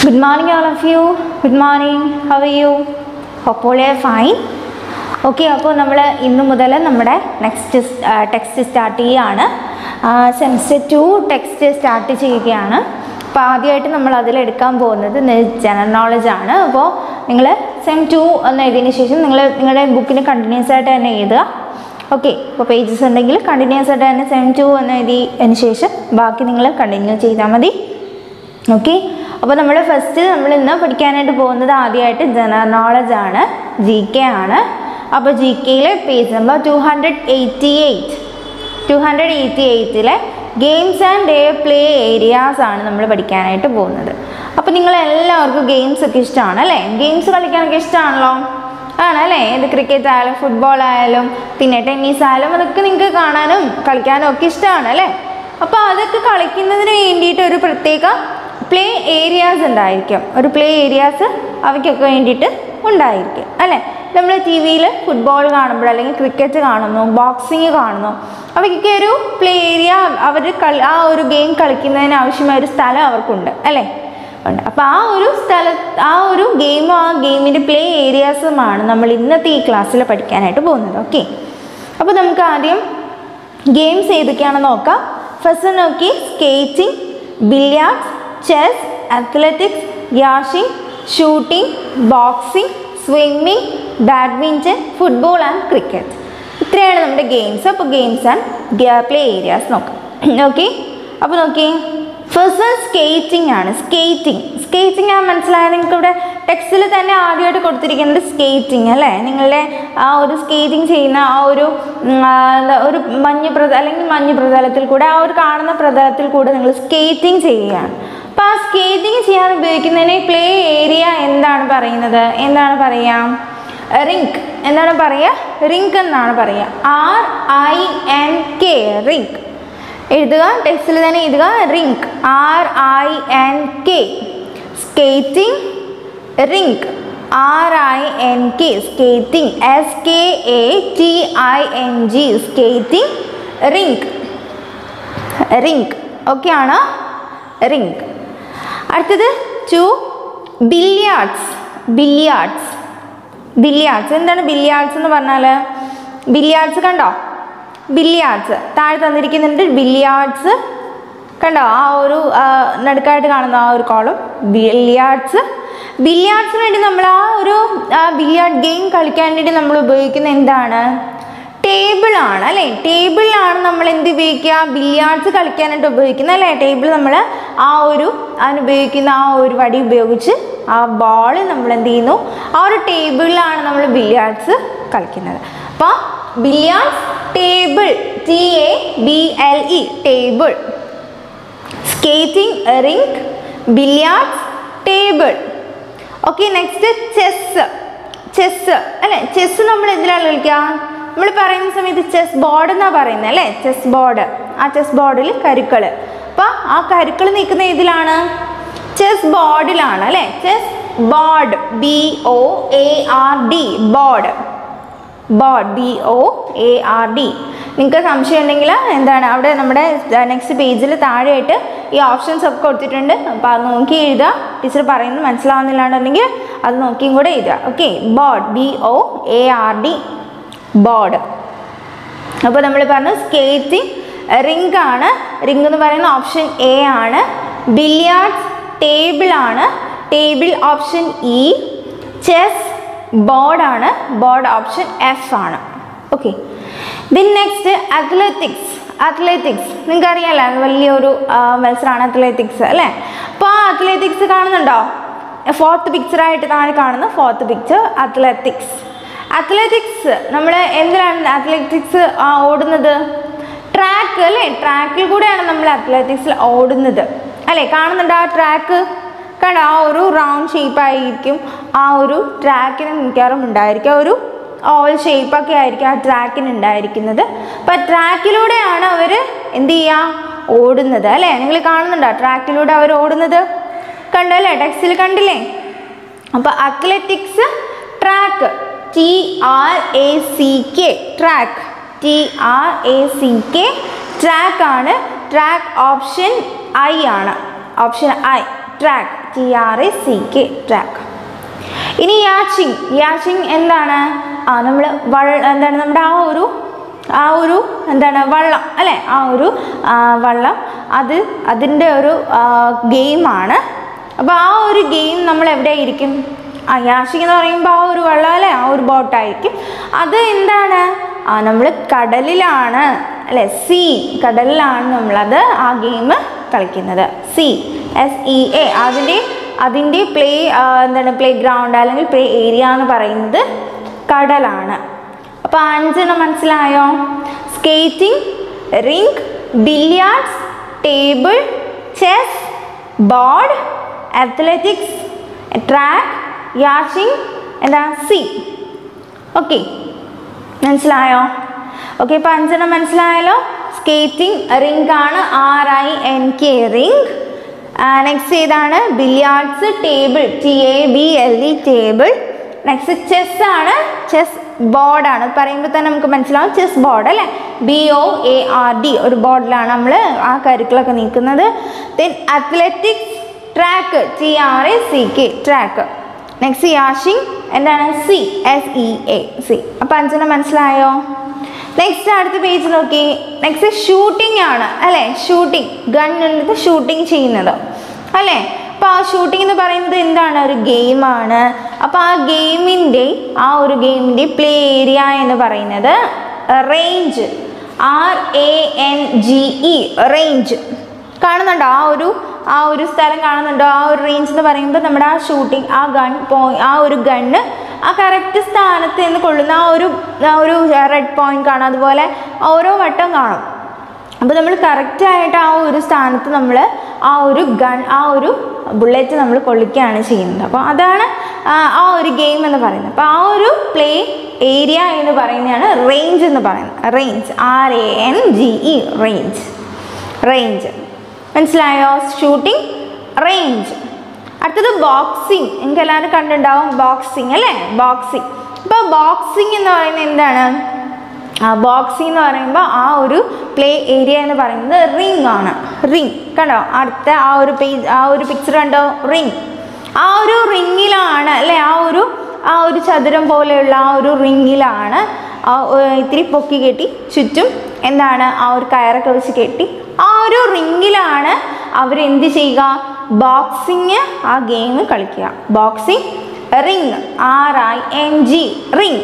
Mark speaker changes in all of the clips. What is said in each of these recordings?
Speaker 1: Good morning, all of you. Good morning. How are you? Hope all are fine. Okay അപ്പോൾ നമ്മൾ ഇന്ന് മുതൽ നമ്മുടെ നെക്സ്റ്റ് ടെക്സ്റ്റ് സ്റ്റാർട്ട് ചെയ്യുകയാണ് സെൻസ് ടു ടെക്സ്റ്റ് സ്റ്റാർട്ട് ചെയ്യുകയാണ് അപ്പോൾ ആദ്യമായിട്ട് നമ്മൾ അതിലെടുക്കാൻ പോകുന്നത് ജനറൽ നോളജ് ആണ് അപ്പോൾ നിങ്ങൾ സെം ടു എന്ന് എഴുതിയതിന് ശേഷം നിങ്ങൾ നിങ്ങളുടെ ബുക്കിന് കണ്ടിന്യൂസ് ആയിട്ട് തന്നെ എഴുതുക ഓക്കെ ഇപ്പോൾ പേജസ് ഉണ്ടെങ്കിൽ കണ്ടിന്യൂസ് ആയിട്ട് തന്നെ സെം ടു എന്ന് എഴുതിയതിന് ശേഷം ബാക്കി നിങ്ങൾ കണ്ടിന്യൂ ചെയ്താൽ മതി ഓക്കെ അപ്പോൾ നമ്മൾ ഫസ്റ്റ് നമ്മൾ ഇന്ന് പഠിക്കാനായിട്ട് പോകുന്നത് ആദ്യമായിട്ട് ജനറൽ നോളജ് ആണ് ജി കെ ആണ് അപ്പോൾ ജി കെയിലെ page number two hundred eighty eight two hundred eighty എയ്റ്റിലെ games and the play areas ആണ് നമ്മൾ പഠിക്കാനായിട്ട് പോകുന്നത് അപ്പോൾ നിങ്ങൾ എല്ലാവർക്കും ഗെയിംസ് ഒക്കെ ഇഷ്ടമാണ് അല്ലേ ഗെയിംസ് കളിക്കാനൊക്കെ ഇഷ്ടമാണല്ലോ ആണല്ലേ ഇത് ക്രിക്കറ്റ് ആയാലും ഫുട്ബോൾ ആയാലും പിന്നെ ടെന്നീസ് ആയാലും അതൊക്കെ നിങ്ങൾക്ക് കാണാനും കളിക്കാനും ഒക്കെ ഇഷ്ടമാണ് അല്ലേ അപ്പോൾ അതൊക്കെ കളിക്കുന്നതിന് വേണ്ടിയിട്ട് ഒരു പ്രത്യേക പ്ലേ ഏരിയാസ് ഉണ്ടായിരിക്കും ഒരു പ്ലേ ഏരിയാസ് അവയ്ക്കൊക്കെ വേണ്ടിയിട്ട് ഉണ്ടായിരിക്കും അല്ലേ നമ്മൾ ടി വിയിൽ ഫുട്ബോൾ കാണുമ്പോൾ അല്ലെങ്കിൽ ക്രിക്കറ്റ് കാണുന്നു ബോക്സിങ് കാണുന്നു അവയ്ക്കൊക്കെ ഒരു പ്ലേ ഏരിയ അവർ കളി ആ ഒരു ഗെയിം കളിക്കുന്നതിന് ആവശ്യമായ ഒരു സ്ഥലം അവർക്കുണ്ട് അല്ലേ ഉണ്ട് അപ്പോൾ ആ ഒരു സ്ഥല ആ ഒരു ഗെയിമും ആ ഗെയിമിൻ്റെ പ്ലേ ഏരിയാസുമാണ് നമ്മൾ ഇന്നത്തെ ഈ ക്ലാസ്സിൽ പഠിക്കാനായിട്ട് പോകുന്നത് ഓക്കെ അപ്പോൾ നമുക്ക് ആദ്യം ഗെയിംസ് ഏതൊക്കെയാണെന്ന് നോക്കാം ഫസ്റ്റ് നോക്കി skating billiards chess athletics yachting shooting boxing swimming badminton football and cricket ഇത്രയാണ് നമ്മുടെ ഗെയിംസ് അപ്പോൾ ഗെയിംസ് ആൻഡ് പ്ലേ ഏരിയാസ് നോക്കാം ഓക്കെ അപ്പോൾ നോക്കി ഫസ്റ്റ് വൺ സ്കേറ്റിംഗ് ആണ് സ്കേറ്റിംഗ് സ്കേറ്റിംഗ് ആ മനസ്സിലായത് നിങ്ങൾക്ക് ഇവിടെ ടെക്സ്റ്റിൽ തന്നെ ആദ്യമായിട്ട് കൊടുത്തിരിക്കുന്നത് സ്കേറ്റിംഗ് അല്ലേ നിങ്ങളുടെ ആ ഒരു സ്കേറ്റിംഗ് ചെയ്യുന്ന ആ ഒരു ഉം, ആ, എന്താ, ഒരു മഞ്ഞ് പ്രത അല്ലെങ്കിൽ മഞ്ഞ് പ്രതലത്തിൽ കൂടെ ആ ഒരു കാണുന്ന പ്രതലത്തിൽ കൂടെ നിങ്ങൾ സ്കേറ്റിംഗ് ചെയ്യുകയാണ് അപ്പോൾ ആ സ്കേറ്റിംഗ് ചെയ്യാൻ ഉപയോഗിക്കുന്നതിന് പ്ലേ ഏരിയ എന്താണ് പറയുന്നത് എന്താണ് പറയുക റിങ്ക് എന്താണ് പറയുക റിങ്ക് എന്നാണ് പറയുക R I N K rink എഴുതുക ടെക്സ്റ്റിൽ തന്നെ എഴുതുക rink R I N K skating rink R I N K skating S K A T I N G skating rink rink okay ആണോ റിങ്ക് അടുത്തത് ടു ബില്യാർഡ്സ് ബില്യാർഡ്സ് ബില്യാർഡ്സ് എന്താണ് billiards എന്ന് പറഞ്ഞാൽ billiards കണ്ടോ ബില്യാർഡ്സ് താഴെ തന്നിരിക്കുന്നുണ്ട് billiards കണ്ടോ ആ ഒരു ആ, നടുക്കായിട്ട് കാണുന്ന ആ ഒരു കോളം ബില്യാർഡ്സ് ബില്യാർഡ്സിന് വേണ്ടി നമ്മൾ ആ ഒരു ബില്യാർഡ് ഗെയിം കളിക്കാൻ വേണ്ടി നമ്മൾ ഉപയോഗിക്കുന്ന എന്താണ് ടേബിൾ ആണ് അല്ലേ ടേബിളിലാണ് നമ്മൾ എന്ത് ഉപയോഗിക്കുക ബില്യാർഡ്സ് കളിക്കാനായിട്ട് ഉപയോഗിക്കുന്നത് അല്ലേ ടേബിൾ നമ്മൾ ആ ഒരു അതിന് ഉപയോഗിക്കുന്ന ആ ഒരു വടി ഉപയോഗിച്ച് ആ ബോൾ നമ്മൾ എന്ത് ചെയ്യുന്നു ആ ഒരു ടേബിളിലാണ് നമ്മൾ ബില്യാർഡ്സ് കളിക്കുന്നത് അപ്പോൾ billiards table T A B L E table skating rink billiards table okay next chess chess അല്ലേ ചെസ് നമ്മൾ എന്തിലാണ് കളിക്കുക നമ്മൾ പറയുന്ന സമയത്ത് ചെസ് ബോർഡ് എന്നാണ് പറയുന്നത് അല്ലേ ചെസ് ബോർഡ് ആ ചെസ് ബോർഡിൽ കരുക്കൾ അപ്പോൾ ആ കരുക്കൾ നിൽക്കുന്ന ഇതിലാണ് ചെസ് ബോർഡിലാണ് അല്ലേ chess board B O A R D board board B O A R D നിങ്ങൾക്ക് സംശയം ഉണ്ടെങ്കിൽ എന്താണ് അവിടെ നമ്മുടെ നെക്സ്റ്റ് പേജിൽ താഴെയായിട്ട് ഈ ഓപ്ഷൻസ് ഒക്കെ കൊടുത്തിട്ടുണ്ട് അപ്പോൾ അത് നോക്കി എഴുതുക ടീച്ചർ പറയുന്നത് മനസ്സിലാവുന്നില്ലാണ്ടെങ്കിൽ അത് നോക്കിയും കൂടെ എഴുതുക okay board B O A R D board അപ്പോൾ നമ്മൾ പറഞ്ഞു സ്കേറ്റിംഗ് റിംഗ് ആണ് റിംഗ് എന്ന് പറയുന്ന ഓപ്ഷൻ എ ആണ് ബില്യാർഡ്സ് ടേബിൾ ആണ് ടേബിൾ ഓപ്ഷൻ ഇ ചെസ് ബോർഡാണ് ബോർഡ് ഓപ്ഷൻ എഫ് ആണ് okay then next athletics athletics നിങ്ങൾക്ക് അറിയാമല്ലോ അത് വലിയൊരു ആ, മത്സരമാണ് അത്ലറ്റിക്സ് അല്ലേ അപ്പോൾ ആ അത്ലറ്റിക്സ് കാണുന്നുണ്ടോ ഫോർത്ത് പിക്ചറായിട്ട് താഴെ കാണുന്ന ഫോർത്ത് പിക്ചർ അത്ലറ്റിക്സ് അത്ലറ്റിക്സ് നമ്മൾ എന്തിനാണ് അത്ലറ്റിക്സ് ഓടുന്നത് ട്രാക്ക് അല്ലേ ട്രാക്കിൽ കൂടെയാണ് നമ്മൾ അത്ലറ്റിക്സിൽ ഓടുന്നത് അല്ലേ കാണുന്നുണ്ട് ആ ട്രാക്ക് കണ്ടോ ആ ഒരു റൗണ്ട് ഷേപ്പ് ആയിരിക്കും ആ ഒരു ട്രാക്കിന് മിക്കവാറും ഉണ്ടായിരിക്കും ആ ഒരു ഓവൽ ഷേപ്പൊക്കെ ആയിരിക്കും ആ ട്രാക്കിന് ഉണ്ടായിരിക്കുന്നത് അപ്പം ട്രാക്കിലൂടെയാണ് അവർ എന്ത് ചെയ്യുക ഓടുന്നത് അല്ലേ നിങ്ങൾ കാണുന്നുണ്ടോ ട്രാക്കിലൂടെ അവർ ഓടുന്നത് കണ്ടല്ലേ ടെക്സ്റ്റിൽ കണ്ടില്ലേ അപ്പോൾ athletics track T R A C K track T R A C K track ആണ് ട്രാക്ക് ഓപ്ഷൻ ഐ ആണ് option I track T R A C K track ഇനി യാച്ചിങ് യാച്ചിങ് എന്താണ് ആ നമ്മൾ വള്ള എന്താണ് നമ്മുടെ ആ ഒരു ആ ഒരു എന്താണ് വള്ളം അല്ലേ ആ ഒരു ആ, വള്ളം അത് അതിൻ്റെ ഒരു ഗെയിമാണ് അപ്പോൾ ആ ഒരു ഗെയിം നമ്മൾ എവിടെയായിരിക്കും ആ യാഷിക് എന്ന് പറയുമ്പോൾ ആ ഒരു വള്ളം അല്ലേ ആ ഒരു ബോട്ടായിരിക്കും അത് എന്താണ് ആ നമ്മൾ കടലിലാണ് അല്ലേ സി കടലിലാണ് നമ്മളത് ആ ഗെയിം കളിക്കുന്നത് സി എസ് ഇ എ അതിൻ്റെ അതിൻ്റെ പ്ലേ എന്താണ് പ്ലേ ഗ്രൗണ്ട് അല്ലെങ്കിൽ പ്ലേ ഏരിയ എന്ന് പറയുന്നത് കടലാണ് അപ്പോൾ അഞ്ചെണ്ണം മനസ്സിലായോ skating ring billiards table chess board athletics track yachting എന്താ സി ഓക്കെ മനസ്സിലായോ ഓക്കെ ഇപ്പം അഞ്ചെണ്ണം മനസ്സിലായല്ലോ സ്കേറ്റിംഗ് റിംഗ് ആണ് R I N K ring next ഏതാണ് billiards table T A B L E table next chess ആണ് ചെസ് ബോർഡാണ് പറയുമ്പോൾ തന്നെ നമുക്ക് മനസ്സിലാവും ചെസ് ബോർഡ് അല്ലേ B O A R D ഒരു ബോർഡിലാണ് നമ്മൾ ആ കരുക്കളൊക്കെ നീക്കുന്നത് then athletics track T R A C K track next yachting എന്താണ് sea S E A sea അപ്പം അഞ്ചെണ്ണം മനസ്സിലായോ നെക്സ്റ്റ് അടുത്ത പേജ് നോക്കി നെക്സ്റ്റ് ഷൂട്ടിംഗ് ആണ് അല്ലേ ഷൂട്ടിംഗ് ഗൺ എടുത്ത് ഷൂട്ടിംഗ് ചെയ്യുന്നത് അല്ലേ അപ്പോൾ ആ ഷൂട്ടിംഗ് എന്ന് പറയുന്നത് എന്താണ് ഒരു ഗെയിമാണ് അപ്പോൾ ആ ഗെയിമിൻ്റെ ആ ഒരു ഗെയിമിൻ്റെ പ്ലേ ഏരിയ എന്ന് പറയുന്നത് range R A N G E range കാണുന്നുണ്ടോ ആ ഒരു ആ ഒരു സ്ഥലം കാണുന്നുണ്ടോ ആ ഒരു റേഞ്ച് എന്ന് പറയുമ്പോൾ നമ്മുടെ ആ ഷൂട്ടിംഗ് ആ ഗൺ പോയി ആ ഒരു ഗണ്ണ് ആ കറക്റ്റ് സ്ഥാനത്ത് നിന്ന് കൊള്ളുന്ന ആ ഒരു ആ ഒരു റെഡ് പോയിന്റ് കാണും അതുപോലെ ഓരോ വട്ടം കാണും അപ്പോൾ നമ്മൾ കറക്റ്റായിട്ട് ആ ഒരു സ്ഥാനത്ത് നമ്മൾ ആ ഒരു ഗൺ ആ ഒരു ബുള്ളറ്റ് നമ്മൾ കൊള്ളിക്കുകയാണ് ചെയ്യുന്നത് അപ്പോൾ അതാണ് ആ ആ ഒരു ഗെയിം എന്ന് പറയുന്നത് അപ്പോൾ ആ ഒരു പ്ലേ ഏരിയ എന്ന് പറയുന്നതാണ് റേഞ്ച് എന്ന് പറയുന്നത് range R A N G E range range മനസ്സിലായോ ഷൂട്ടിംഗ് റേഞ്ച് അടുത്തത് ബോക്സിങ് നിങ്ങൾക്ക് എല്ലാവരും കണ്ടിട്ടുണ്ടാവും ബോക്സിങ് അല്ലേ ബോക്സിങ് ഇപ്പോൾ ബോക്സിങ് എന്ന് പറയുന്നത് എന്താണ് ആ ബോക്സിംഗ് എന്ന് പറയുമ്പോൾ ആ ഒരു പ്ലേ ഏരിയ എന്ന് പറയുന്നത് റിംഗ് ആണ് റിംഗ് കണ്ടോ അടുത്ത ആ ഒരു പേജ് ആ ഒരു പിക്ചർ കണ്ടോ റിംഗ് ആ ഒരു റിങ്ങിലാണ് അല്ലേ ആ ഒരു ആ ഒരു ചതുരം പോലെയുള്ള ആ ഒരു റിങ്ങിലാണ് ആ ഒ- ഇത്തിരി പൊക്കി കെട്ടി ചുറ്റും എന്താണ് ആ ഒരു കയറൊക്കെ വെച്ച് കെട്ടി ആ ഒരു റിങ്ങിലാണ് അവരെന്ത് ചെയ്യുക ബോക്സിങ് ആ ഗെയിം കളിക്കുക boxing ring R I N G ring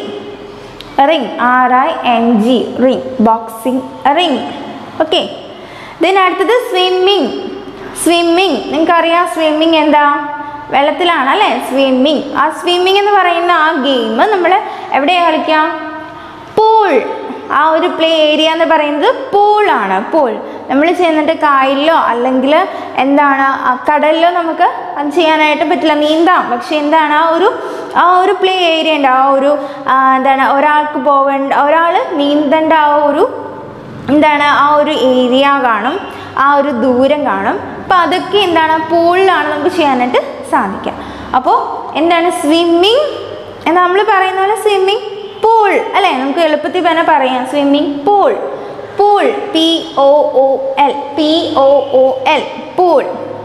Speaker 1: ring R I N G ring boxing ring okay then അടുത്തത് സ്വിമ്മിങ് സ്വിമ്മിങ് നിങ്ങൾക്കറിയാം സ്വിമ്മിങ് എന്താ വെള്ളത്തിലാണ് അല്ലേ സ്വിമ്മിങ് ആ സ്വിമ്മിങ് എന്ന് പറയുന്ന ആ ഗെയിം നമ്മൾ എവിടെയാണ് കളിക്കുക പൂൾ ആ ഒരു പ്ലേ ഏരിയ എന്ന് പറയുന്നത് പൂളാണ് പൂൾ നമ്മൾ ചെയ്യുന്നിട്ട് കായലിലോ അല്ലെങ്കിൽ എന്താണ് ആ കടലിലോ നമുക്ക് അത് ചെയ്യാനായിട്ട് പറ്റില്ല നീന്താം പക്ഷെ എന്താണ് ആ ഒരു ആ ഒരു പ്ലേ ഏരിയ ഉണ്ട് ആ ഒരു ആ, എന്താണ് ഒരാൾക്ക് പോകേണ്ട ഒരാൾ നീന്തേണ്ട ആ ഒരു എന്താണ് ആ ഒരു ഏരിയ കാണും ആ ഒരു ദൂരം കാണും അപ്പോൾ അതൊക്കെ എന്താണ് പൂളിലാണ് നമുക്ക് ചെയ്യാനായിട്ട് സാധിക്കുക അപ്പോൾ എന്താണ് സ്വിമ്മിങ് എന്ന് നമ്മൾ പറയുന്ന പോലെ സ്വിമ്മിങ് പൂൾ അല്ലേ നമുക്ക് എളുപ്പത്തിൽ തന്നെ പറയാം swimming pool pool P O O L P O O L pool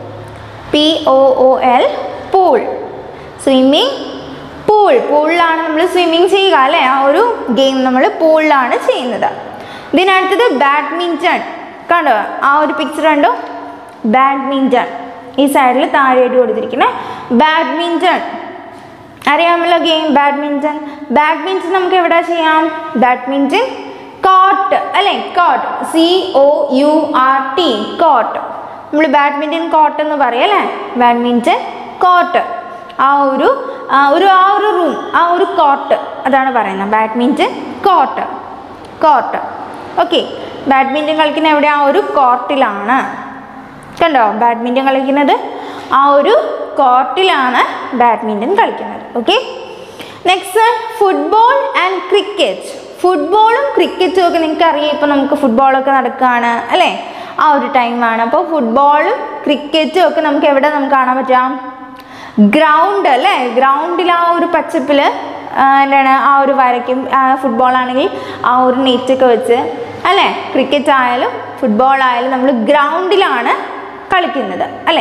Speaker 1: P O O L pool swimming pool പൂളിലാണ് നമ്മൾ സ്വിമ്മിങ് ചെയ്യുക അല്ലേ ആ ഒരു ഗെയിം നമ്മൾ പൂളിലാണ് ചെയ്യുന്നത് ഇതിനടുത്തത് ബാഡ്മിൻ്റൺ കണ്ടോ ആ ഒരു പിക്ചർ കണ്ടോ ബാഡ്മിൻ്റൺ ഈ സൈഡിൽ താഴെയായിട്ട് കൊടുത്തിരിക്കുന്നത് ബാഡ്മിൻ്റൺ അറിയാമല്ലോ ഗെയിം ബാഡ്മിൻ്റൺ ബാഡ്മിൻ്റൺ നമുക്ക് എവിടെ ചെയ്യാം ബാഡ്മിൻ്റൺ കോട്ട് അല്ലേ court C O U R T court നമ്മൾ ബാഡ്മിൻ്റൺ കോട്ട് എന്ന് പറയും അല്ലേ ബാഡ്മിൻ്റൺ കോട്ട് ആ ഒരു ആ ഒരു ആ ഒരു റൂം ആ ഒരു കോട്ട് അതാണ് പറയുന്നത് badminton court court okay badminton കളിക്കുന്ന എവിടെ ആ ഒരു കോർട്ടിലാണ് കണ്ടോ ബാഡ്മിൻ്റൺ കളിക്കുന്നത് ആ ഒരു കോർട്ടിലാണ് ബാഡ്മിൻ്റൺ കളിക്കുന്നത് okay next football and cricket ഫുട്ബോളും ക്രിക്കറ്റും ഒക്കെ നിങ്ങൾക്ക് അറിയാം ഇപ്പോൾ നമുക്ക് ഫുട്ബോളൊക്കെ നടക്കുകയാണ് അല്ലേ ആ ഒരു ടൈമാണ് അപ്പോൾ ഫുട്ബോളും ക്രിക്കറ്റും ഒക്കെ നമുക്ക് എവിടെ നമുക്ക് കാണാൻ പറ്റാം ഗ്രൗണ്ട് അല്ലേ ഗ്രൗണ്ടിൽ ആ ഒരു പച്ചപ്പിൽ എന്താണ് ആ ഒരു വരയ്ക്കും ഫുട്ബോൾ ആണെങ്കിൽ ആ ഒരു നെറ്റൊക്കെ വെച്ച് അല്ലേ ക്രിക്കറ്റ് ആയാലും ഫുട്ബോൾ ആയാലും നമ്മൾ ഗ്രൗണ്ടിലാണ് കളിക്കുന്നത് അല്ലേ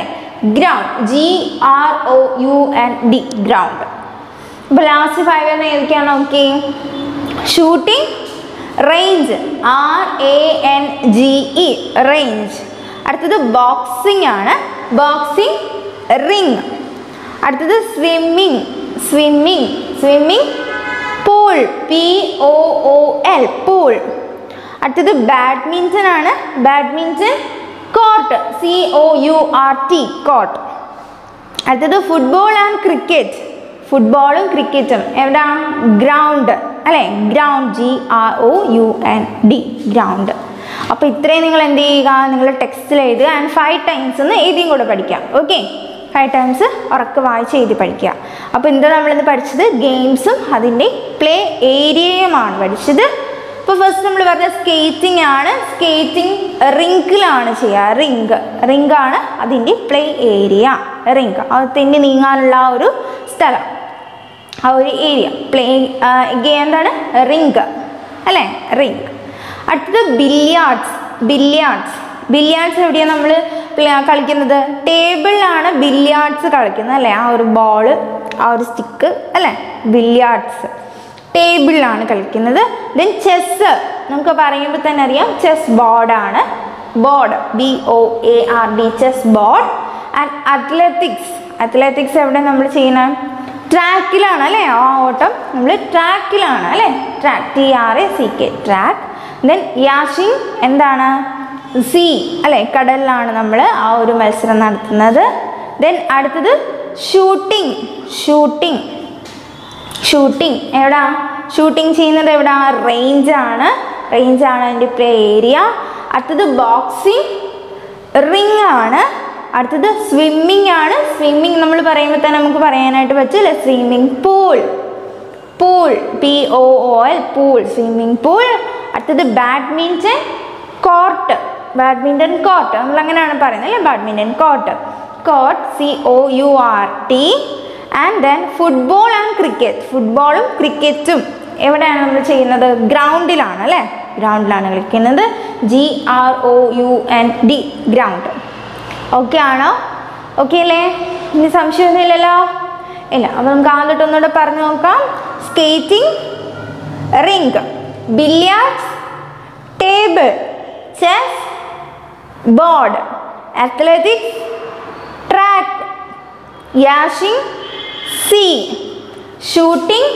Speaker 1: ground G R O U N D ground അപ്പോൾ ലാസ്റ്റ് ഫൈവ് എന്ന ഏതൊക്കെയാണ് okay shooting range R A N G E range അടുത്തത് ബോക്സിംഗ് ആണ് ബോക്സിംഗ് റിങ് അടുത്തത് swimming swimming swimming pool P O O L pool അടുത്തത് badminton ആണ് badminton court C O U R T court അടുത്തത് football and cricket ഫുട്ബോളും ക്രിക്കറ്റും എവിടാ ground അല്ലേ ground G R O U N D ground അപ്പോൾ ഇത്രയും നിങ്ങൾ എന്ത് ചെയ്യുക നിങ്ങൾ ടെക്സ്റ്റിൽ എഴുതുക ആൻഡ് ഫൈവ് ടൈംസ് ഒന്ന് എഴുതിയും കൂടെ പഠിക്കാം ഓക്കെ ഫൈവ് ടൈംസ് ഉറക്കെ വായിച്ച് എഴുതി പഠിക്കുക അപ്പോൾ എന്താ നമ്മളിന്ന് പഠിച്ചത് ഗെയിംസും അതിൻ്റെ പ്ലേ ഏരിയയുമാണ് പഠിച്ചത് ഇപ്പോൾ ഫസ്റ്റ് നമ്മൾ പറഞ്ഞ സ്കേറ്റിംഗ് ആണ് സ്കേറ്റിംഗ് റിങ്കിലാണ് ചെയ്യുക റിങ്ക് റിങ്ക് ആണ് അതിൻ്റെ പ്ലേ ഏരിയ റിങ്ക് അത് തെന്നി നീങ്ങാനുള്ള ആ ഒരു സ്ഥലം ആ ഒരു ഏരിയ പ്ലേ എന്താണ് റിങ്ക് അല്ലേ റിങ്ക് അടുത്തത് ബില്യാർഡ്സ് ബില്യാർഡ്സ് ബില്യാർഡ്സ് എവിടെയാണ് നമ്മൾ കളിക്കുന്നത് ടേബിളിലാണ് ബില്യാർഡ്സ് കളിക്കുന്നത് അല്ലേ ആ ഒരു ബോൾ ആ ഒരു സ്റ്റിക്ക് അല്ലേ ബില്യാർഡ്സ് ടേബിളിലാണ് കളിക്കുന്നത് ദെൻ ചെസ്സ് നമുക്ക് പറയുമ്പോൾ തന്നെ അറിയാം ചെസ് ബോർഡാണ് board B O A R D chess board and athletics athletics എവിടെ നമ്മൾ ചെയ്യുന്നത് ട്രാക്കിലാണ് അല്ലേ ആ ഓട്ടം നമ്മൾ ട്രാക്കിലാണ് അല്ലേ track T R A C K track then yachting എന്താണ് സി അല്ലേ കടലിലാണ് നമ്മൾ ആ ഒരു മത്സരം നടത്തുന്നത് ദെൻ അടുത്തത് ഷൂട്ടിംഗ് ഷൂട്ടിംഗ് ഷൂട്ടിംഗ് എവിടാ ഷൂട്ടിംഗ് ചെയ്യുന്നത് എവിടാ റേഞ്ചാണ് റേഞ്ചാണ് അതിൻ്റെ പ്ലേ ഏരിയ അടുത്തത് ബോക്സിംഗ് റിംഗ് ആണ് അടുത്തത് സ്വിമ്മിംഗ് ആണ് സ്വിമ്മിംഗ് നമ്മൾ പറയുമ്പോൾ തന്നെ നമുക്ക് പറയാനായിട്ട് പറ്റില്ല swimming pool pool P O O L pool swimming pool അടുത്തത് ബാഡ്മിൻ്റൺ കോർട്ട് ബാഡ്മിൻ്റൺ കോർട്ട് നമ്മൾ അങ്ങനെയാണ് പറയുന്നത് അല്ലേ badminton court court C O U R T and then football and cricket ഫുട്ബോളും ക്രിക്കറ്റും എവിടെയാണ് നമ്മൾ ചെയ്യുന്നത് ഗ്രൗണ്ടിലാണ് അല്ലേ ഗ്രൗണ്ടിലാണ് കളിക്കുന്നത് G R O U N D ground okay ആണോ ഓക്കെ അല്ലേ ഇനി സംശയമൊന്നുമില്ലല്ലോ ഇല്ല അപ്പോൾ നമുക്ക് ആദ്യമായിട്ട് ഒന്നുകൂടെ പറഞ്ഞു നോക്കാം skating rink billiards table chess board athletics track yachting sea shooting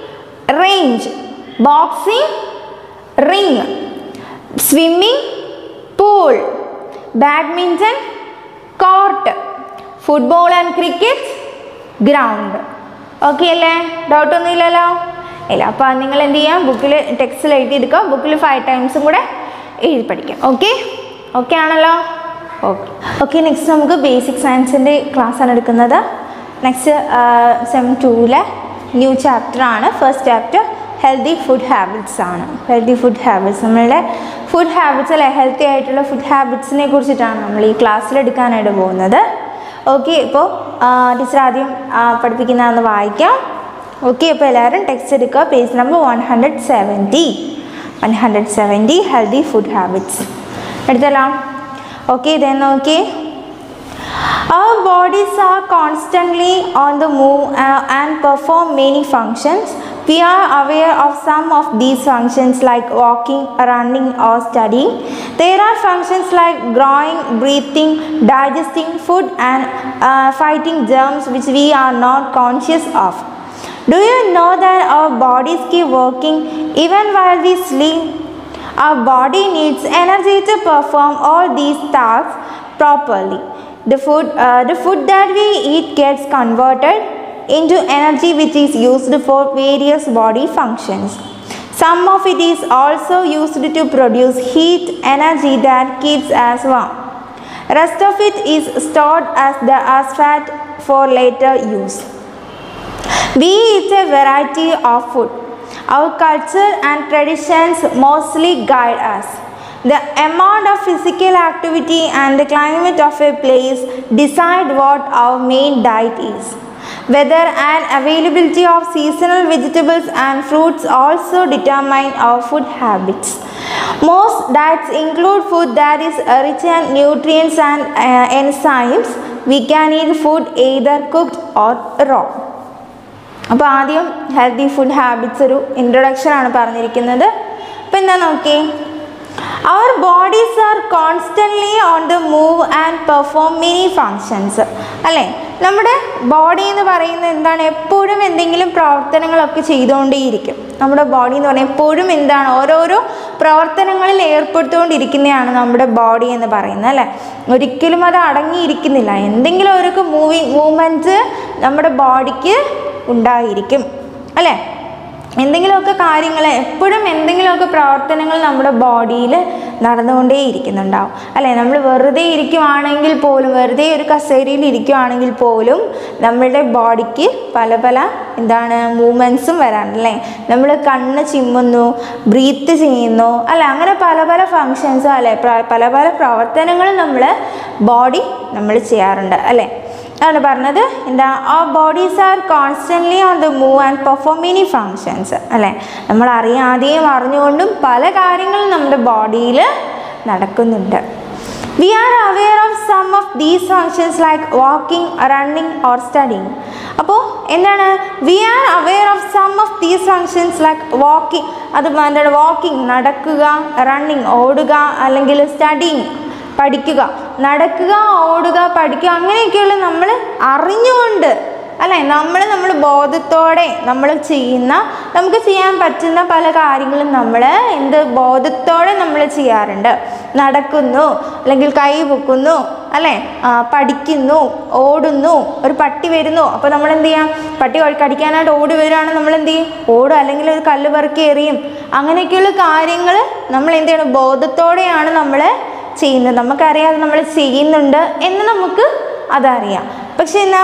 Speaker 1: range boxing ring swimming pool badminton court football and cricket ground okay അല്ലേ ഡൗട്ടൊന്നും ഇല്ലല്ലോ ഇല്ല അപ്പോൾ നിങ്ങൾ എന്ത് ചെയ്യാം ബുക്കിൽ ടെക്സ്റ്റിൽ എഴുതിയെടുക്കുക ബുക്കിൽ ഫൈവ് ടൈംസും കൂടെ എഴുതി പഠിക്കാം ഓക്കെ ഓക്കെ ആണല്ലോ ഓക്കെ ഓക്കെ നെക്സ്റ്റ് നമുക്ക് ബേസിക് സയൻസിൻ്റെ ക്ലാസ്സാണ് എടുക്കുന്നത് നെക്സ്റ്റ് സെം ടൂവിലെ ന്യൂ ചാപ്റ്ററാണ് first chapter healthy food habits ആണ് ഹെൽത്തി ഫുഡ് ഹാബിറ്റ്സ് നമ്മളുടെ ഫുഡ് ഹാബിറ്റ്സ് അല്ലെ ഹെൽത്തി ആയിട്ടുള്ള ഫുഡ് ഹാബിറ്റ്സിനെ കുറിച്ചിട്ടാണ് നമ്മൾ ഈ ക്ലാസ്സിൽ എടുക്കാനായിട്ട് പോകുന്നത് ഓക്കെ ഇപ്പോൾ ടീച്ചർ ആദ്യം ആ, പഠിപ്പിക്കുന്നതെന്ന് വായിക്കാം ഓക്കെ അപ്പോൾ എല്ലാവരും ടെക്സ്റ്റ് എടുക്കുക page number one hundred seventy one hundred seventy healthy food habits എടുത്തല്ലോ ഓക്കെ ഇതേ നോക്കി Our bodies are constantly on the move uh, and perform many functions. We are aware of some of these functions like walking, running, or studying. There are functions like growing, breathing, digesting food, and uh, fighting germs which we are not conscious of. Do you know that our bodies keep working even while we sleep? Our body needs energy to perform all these tasks properly. The food, uh, the food that we eat gets converted into energy which is used for various body functions. Some of it is also used to produce heat energy that keeps us warm. Rest of it is stored as the as fat for later use. We eat a variety of food. Our culture and traditions mostly guide us. The amount of physical activity and the climate of a place decide what our main diet is. Weather and availability of seasonal vegetables and fruits also determine our food habits. Most diets include food that is rich in nutrients and uh, enzymes. We can eat food either cooked or raw അപ്പോൾ ആദ്യം healthy food habits ഒരു introduction ആണ് പറഞ്ഞിരിക്കുന്നത് അപ്പോൾ എന്താ നോക്കി our bodies are constantly on the move and perform many functions അല്ലേ നമ്മുടെ ബോഡി എന്ന് പറയുന്നത് എന്താണ് എപ്പോഴും എന്തെങ്കിലും പ്രവർത്തനങ്ങളൊക്കെ ചെയ്തുകൊണ്ടേയിരിക്കും നമ്മുടെ ബോഡി എന്ന് പറഞ്ഞാൽ എപ്പോഴും എന്താണ് ഓരോരോ പ്രവർത്തനങ്ങളിൽ ഏർപ്പെടുത്തുകൊണ്ടിരിക്കുന്നതാണ് നമ്മുടെ ബോഡി എന്ന് പറയുന്നത് അല്ലേ ഒരിക്കലും അത് അടങ്ങിയിരിക്കുന്നില്ല എന്തെങ്കിലും ഒരു മൂവിങ് മൂവ്മെൻറ്റ്സ് നമ്മുടെ ബോഡിക്ക് ഉണ്ടായിരിക്കും അല്ലേ എന്തെങ്കിലുമൊക്കെ കാര്യങ്ങൾ എപ്പോഴും എന്തെങ്കിലുമൊക്കെ പ്രവർത്തനങ്ങൾ നമ്മുടെ ബോഡിയിൽ നടന്നുകൊണ്ടേ ഇരിക്കുന്നുണ്ടാവും അല്ലേ നമ്മൾ വെറുതെ ഇരിക്കുവാണെങ്കിൽ പോലും വെറുതെ ഒരു കസേരയിൽ ഇരിക്കുവാണെങ്കിൽ പോലും നമ്മളുടെ ബോഡിക്ക് പല പല എന്താണ് മൂവ്മെൻറ്റ്സും വരാനല്ലേ നമ്മൾ കണ്ണ് ചിമ്മുന്നു ബ്രീത്ത് ചെയ്യുന്നു അല്ല അങ്ങനെ പല പല ഫങ്ഷൻസും അല്ലേ പ്ര- പല പല പ്രവർത്തനങ്ങളും നമ്മൾ ബോഡി നമ്മൾ ചെയ്യാറുണ്ട് അല്ലേ അതാണ് പറഞ്ഞത് എന്താ ആ bodies are constantly on the move and perform many functions അല്ലേ നമ്മൾ അറിയാതെയും അറിഞ്ഞുകൊണ്ടും പല കാര്യങ്ങളും നമ്മുടെ ബോഡിയിൽ നടക്കുന്നുണ്ട് we are aware of some of these functions like walking running or studying അപ്പോൾ എന്താണ് we are aware of some of these functions like walking അത് എന്താണ് വാക്കിംഗ് നടക്കുക റണ്ണിങ് ഓടുക അല്ലെങ്കിൽ സ്റ്റഡിങ് പഠിക്കുക നടക്കുക ഓടുക പഠിക്കുക അങ്ങനെയൊക്കെയുള്ള നമ്മൾ അറിഞ്ഞുകൊണ്ട് അല്ലേ നമ്മൾ നമ്മൾ ബോധത്തോടെ നമ്മൾ ചെയ്യുന്ന നമുക്ക് ചെയ്യാൻ പറ്റുന്ന പല കാര്യങ്ങളും നമ്മൾ എന്ത് ബോധത്തോടെ നമ്മൾ ചെയ്യാറുണ്ട് നടക്കുന്നു അല്ലെങ്കിൽ കൈ പൊക്കുന്നു അല്ലേ ആ, പഠിക്കുന്നു ഓടുന്നു ഒരു പട്ടി വരുന്നു അപ്പോൾ നമ്മൾ എന്ത് ചെയ്യാം പട്ടി കഴി- കടിക്കാനായിട്ട് ഓടി വരികയാണെങ്കിൽ നമ്മൾ എന്ത് ചെയ്യും ഓടും അല്ലെങ്കിൽ ഒരു കല്ല് പെറുക്കി എറിയും അങ്ങനെയൊക്കെയുള്ള കാര്യങ്ങൾ നമ്മൾ എന്ത് ചെയ്യണം ബോധത്തോടെയാണ് നമ്മൾ ചെയ്യുന്നത് നമുക്കറിയാതെ നമ്മൾ ചെയ്യുന്നുണ്ട് എന്ന് നമുക്ക് അതറിയാം പക്ഷെ എന്നാ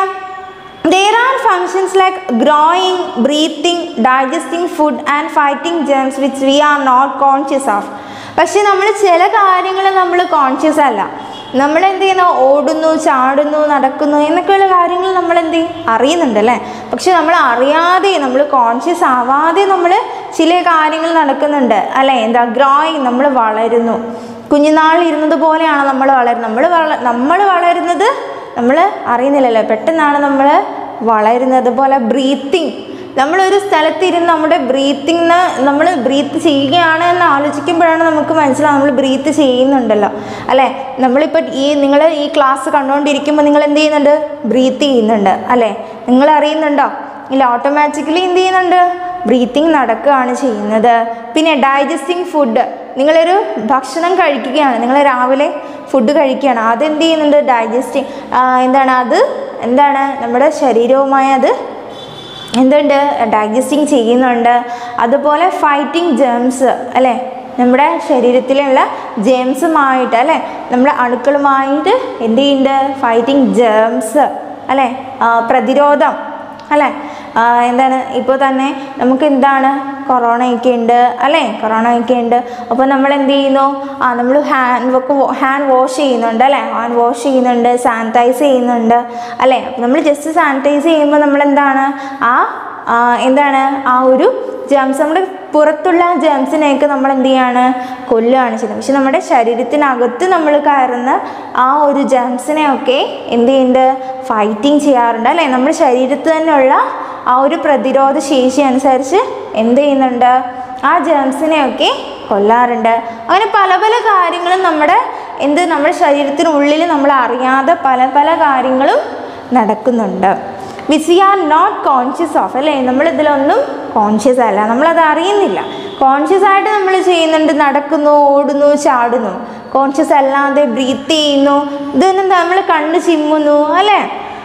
Speaker 1: There are functions like growing, breathing, digesting food and fighting germs which we are not conscious of. പക്ഷെ നമ്മൾ ചില കാര്യങ്ങൾ നമ്മൾ കോൺഷ്യസ് അല്ല നമ്മൾ എന്ത് ചെയ്യുന്നു ഓടുന്നു ചാടുന്നു നടക്കുന്നു എന്നൊക്കെയുള്ള കാര്യങ്ങൾ നമ്മൾ എന്ത് ചെയ്യും അറിയുന്നുണ്ട് അല്ലേ പക്ഷെ നമ്മൾ അറിയാതെ നമ്മൾ കോൺഷ്യസ് ആവാതെ നമ്മൾ ചില കാര്യങ്ങൾ നടക്കുന്നുണ്ട് അല്ലേ എന്താ ഗ്രോയിങ് നമ്മൾ വളരുന്നു കുഞ്ഞുനാളിൽ ഇരുന്നത് പോലെയാണ് നമ്മൾ വളരുന്നത് നമ്മൾ വള നമ്മൾ വളരുന്നത് നമ്മൾ അറിയുന്നില്ലല്ലോ പെട്ടെന്നാണ് നമ്മൾ വളരുന്നത് പോലെ ബ്രീത്തിങ് നമ്മളൊരു സ്ഥലത്തിരുന്ന് നമ്മുടെ ബ്രീത്തിങ് നമ്മൾ ബ്രീത്ത് ചെയ്യുകയാണ് എന്ന് ആലോചിക്കുമ്പോഴാണ് നമുക്ക് മനസ്സിലാവും നമ്മൾ ബ്രീത്ത് ചെയ്യുന്നുണ്ടല്ലോ അല്ലേ നമ്മളിപ്പോൾ ഈ നിങ്ങൾ ഈ ക്ലാസ് കണ്ടുകൊണ്ടിരിക്കുമ്പോൾ നിങ്ങൾ എന്ത് ചെയ്യുന്നുണ്ട് ബ്രീത്ത് ചെയ്യുന്നുണ്ട് അല്ലേ നിങ്ങൾ അറിയുന്നുണ്ടോ ഇല്ല ഓട്ടോമാറ്റിക്കലി എന്ത് ചെയ്യുന്നുണ്ട് ബ്രീത്തിങ് നടക്കുകയാണ് ചെയ്യുന്നത് പിന്നെ ഡൈജസ്റ്റിംഗ് ഫുഡ് നിങ്ങളൊരു ഭക്ഷണം കഴിക്കുകയാണ് നിങ്ങൾ രാവിലെ ഫുഡ് കഴിക്കുകയാണ് അതെന്ത് ചെയ്യുന്നുണ്ട് ഡൈജസ്റ്റിംഗ് എന്താണ് അത് എന്താണ് നമ്മുടെ ശരീരവുമായി അത് എന്തുണ്ട് ഡൈജസ്റ്റിംഗ് ചെയ്യുന്നുണ്ട് അതുപോലെ ഫൈറ്റിംഗ് ജേംസ് അല്ലേ നമ്മുടെ ശരീരത്തിലുള്ള ജേംസുമായിട്ട് അല്ലേ നമ്മുടെ അണുക്കളുമായിട്ട് എന്ത് ചെയ്യുന്നുണ്ട് ഫൈറ്റിംഗ് ജേംസ് അല്ലേ ആ, പ്രതിരോധം അല്ലേ ആ, എന്താണ് ഇപ്പോൾ തന്നെ നമുക്ക് എന്താണ് കൊറോണയൊക്കെ ഉണ്ട് അല്ലേ കൊറോണയൊക്കെ ഉണ്ട് അപ്പോൾ നമ്മൾ എന്ത് ചെയ്യുന്നു ആ നമ്മൾ ഹാൻഡ് വർക്ക് ഹാൻഡ് വാഷ് ചെയ്യുന്നുണ്ട് അല്ലേ ഹാൻഡ് വാഷ് ചെയ്യുന്നുണ്ട് സാനിറ്റൈസ് ചെയ്യുന്നുണ്ട് അല്ലേ അപ്പോൾ നമ്മൾ ജസ്റ്റ് സാനിറ്റൈസ് ചെയ്യുമ്പോൾ നമ്മൾ എന്താണ് ആ ആ, എന്താണ് ആ ഒരു ജേംസ് നമ്മുടെ പുറത്തുള്ള ജേംസിനെയൊക്കെ നമ്മൾ എന്ത് ചെയ്യാണ് കൊല്ലുകയാണ് ചെയ്യുന്നത് പക്ഷെ നമ്മുടെ ശരീരത്തിനകത്ത് നമ്മൾ കയറുന്ന ആ ഒരു ജേംസിനെയൊക്കെ എന്ത് ചെയ്യുന്നുണ്ട് ഫൈറ്റിംഗ് ചെയ്യാറുണ്ട് അല്ലേ നമ്മുടെ ശരീരത്തിൽ തന്നെയുള്ള ആ ഒരു പ്രതിരോധ ശേഷി അനുസരിച്ച് എന്ത് ചെയ്യുന്നുണ്ട് ആ ജേംസിനെയൊക്കെ കൊല്ലാറുണ്ട് അങ്ങനെ പല പല കാര്യങ്ങളും നമ്മുടെ എന്ത് നമ്മുടെ ശരീരത്തിനുള്ളിൽ നമ്മൾ അറിയാതെ പല പല കാര്യങ്ങളും നടക്കുന്നുണ്ട് which we are not conscious of അല്ലേ നമ്മൾ ഇതിലൊന്നും കോൺഷ്യസ് അല്ല നമ്മളത് അറിയുന്നില്ല കോൺഷ്യസ് ആയിട്ട് നമ്മൾ ചെയ്യുന്നുണ്ട് നടക്കുന്നു ഓടുന്നു ചാടുന്നു കോൺഷ്യസ് അല്ലാതെ ബ്രീത്ത് ചെയ്യുന്നു ഇതൊന്നും നമ്മൾ കണ്ണ് ചിമ്മുന്നു അല്ലേ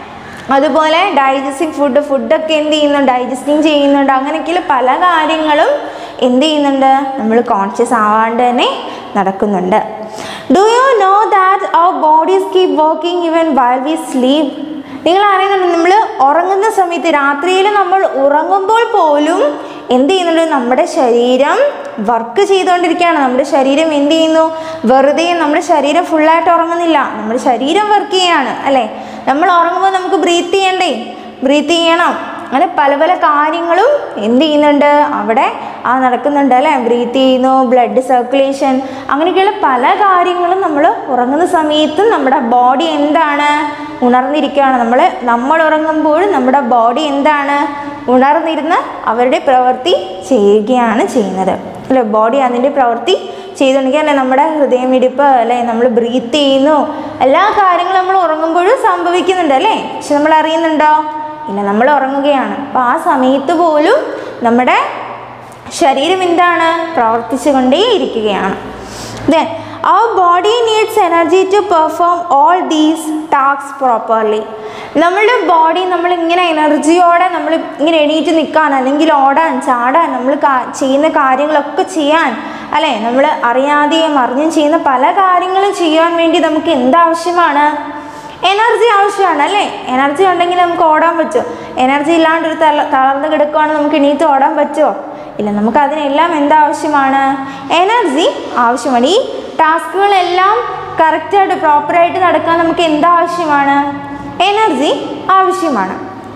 Speaker 1: അതുപോലെ ഡൈജസ്റ്റിംഗ് ഫുഡ് ഫുഡൊക്കെ എന്ത് ചെയ്യുന്നു ഡൈജസ്റ്റിംഗ് ചെയ്യുന്നുണ്ട് അങ്ങനെയൊക്കെയുള്ള പല കാര്യങ്ങളും എന്ത് ചെയ്യുന്നുണ്ട് നമ്മൾ കോൺഷ്യസ് ആവാണ്ട് തന്നെ നടക്കുന്നുണ്ട് do you know that our bodies keep working even while we sleep നിങ്ങൾ അറിയുന്നുണ്ട് നമ്മൾ ഉറങ്ങുന്ന സമയത്ത് രാത്രിയിൽ നമ്മൾ ഉറങ്ങുമ്പോൾ പോലും എന്ത് ചെയ്യുന്നുണ്ട് നമ്മുടെ ശരീരം വർക്ക് ചെയ്തുകൊണ്ടിരിക്കുകയാണ് നമ്മുടെ ശരീരം എന്ത് ചെയ്യുന്നു വെറുതെ നമ്മുടെ ശരീരം ഫുള്ളായിട്ട് ഉറങ്ങുന്നില്ല നമ്മുടെ ശരീരം വർക്ക് ചെയ്യാണ് അല്ലേ നമ്മൾ ഉറങ്ങുമ്പോൾ നമുക്ക് ബ്രീത്ത് ചെയ്യണ്ടേ ബ്രീത്ത് ചെയ്യണം അങ്ങനെ പല പല കാര്യങ്ങളും എന്ത് ചെയ്യുന്നുണ്ട് അവിടെ ആ നടക്കുന്നുണ്ട് അല്ലേ ബ്രീത്ത് ചെയ്യുന്നു ബ്ലഡ് സർക്കുലേഷൻ അങ്ങനെയൊക്കെയുള്ള പല കാര്യങ്ങളും നമ്മൾ ഉറങ്ങുന്ന സമയത്തും നമ്മുടെ ബോഡി എന്താണ് ഉണർന്നിരിക്കുകയാണ് നമ്മൾ നമ്മൾ ഉറങ്ങുമ്പോഴും നമ്മുടെ ബോഡി എന്താണ് ഉണർന്നിരുന്ന് അവരുടെ പ്രവൃത്തി ചെയ്യുകയാണ് ചെയ്യുന്നത് അല്ലെ ബോഡി അതിൻ്റെ പ്രവൃത്തി ചെയ്തുകൊണ്ടിരിക്കുക അല്ലെ നമ്മുടെ ഹൃദയമിടിപ്പ് അല്ലെ നമ്മൾ ബ്രീത്ത് ചെയ്യുന്നു എല്ലാ കാര്യങ്ങളും നമ്മൾ ഉറങ്ങുമ്പോഴും സംഭവിക്കുന്നുണ്ട് അല്ലേ പക്ഷെ നമ്മൾ അറിയുന്നുണ്ടോ ഇല്ല നമ്മൾ ഉറങ്ങുകയാണ് അപ്പോൾ ആ സമയത്ത് പോലും നമ്മുടെ ശരീരം എന്താണ് പ്രവർത്തിച്ചു കൊണ്ടേയിരിക്കുകയാണ് then our body needs energy to perform all these task properly നമ്മളുടെ ബോഡി നമ്മൾ ഇങ്ങനെ എനർജിയോടെ നമ്മൾ ഇങ്ങനെ എണീറ്റ് നിൽക്കാൻ അല്ലെങ്കിൽ ഓടാൻ ചാടാൻ നമ്മൾ ചെയ്യുന്ന കാര്യങ്ങളൊക്കെ ചെയ്യാൻ അല്ലേ നമ്മൾ അറിയാതെയും അറിഞ്ഞും ചെയ്യുന്ന പല കാര്യങ്ങളും ചെയ്യാൻ വേണ്ടി നമുക്ക് എന്താവശ്യമാണ് എനർജി ആവശ്യമാണ് അല്ലേ എനർജി ഉണ്ടെങ്കിൽ നമുക്ക് ഓടാൻ പറ്റുമോ എനർജി ഇല്ലാണ്ട് ഒരു തള തളർന്ന് കിടക്കുകയാണെങ്കിൽ നമുക്ക് എണീറ്റ് ഓടാൻ പറ്റുമോ ഇല്ല നമുക്ക് അതിനെല്ലാം എന്താവശ്യമാണ് എനർജി ആവശ്യമാണ് ഈ ടാസ്കുകളെല്ലാം കറക്റ്റായിട്ട് പ്രോപ്പറായിട്ട് നടക്കാൻ നമുക്ക് എന്താവശ്യമാണ് എനർജി ആവശ്യമാണ്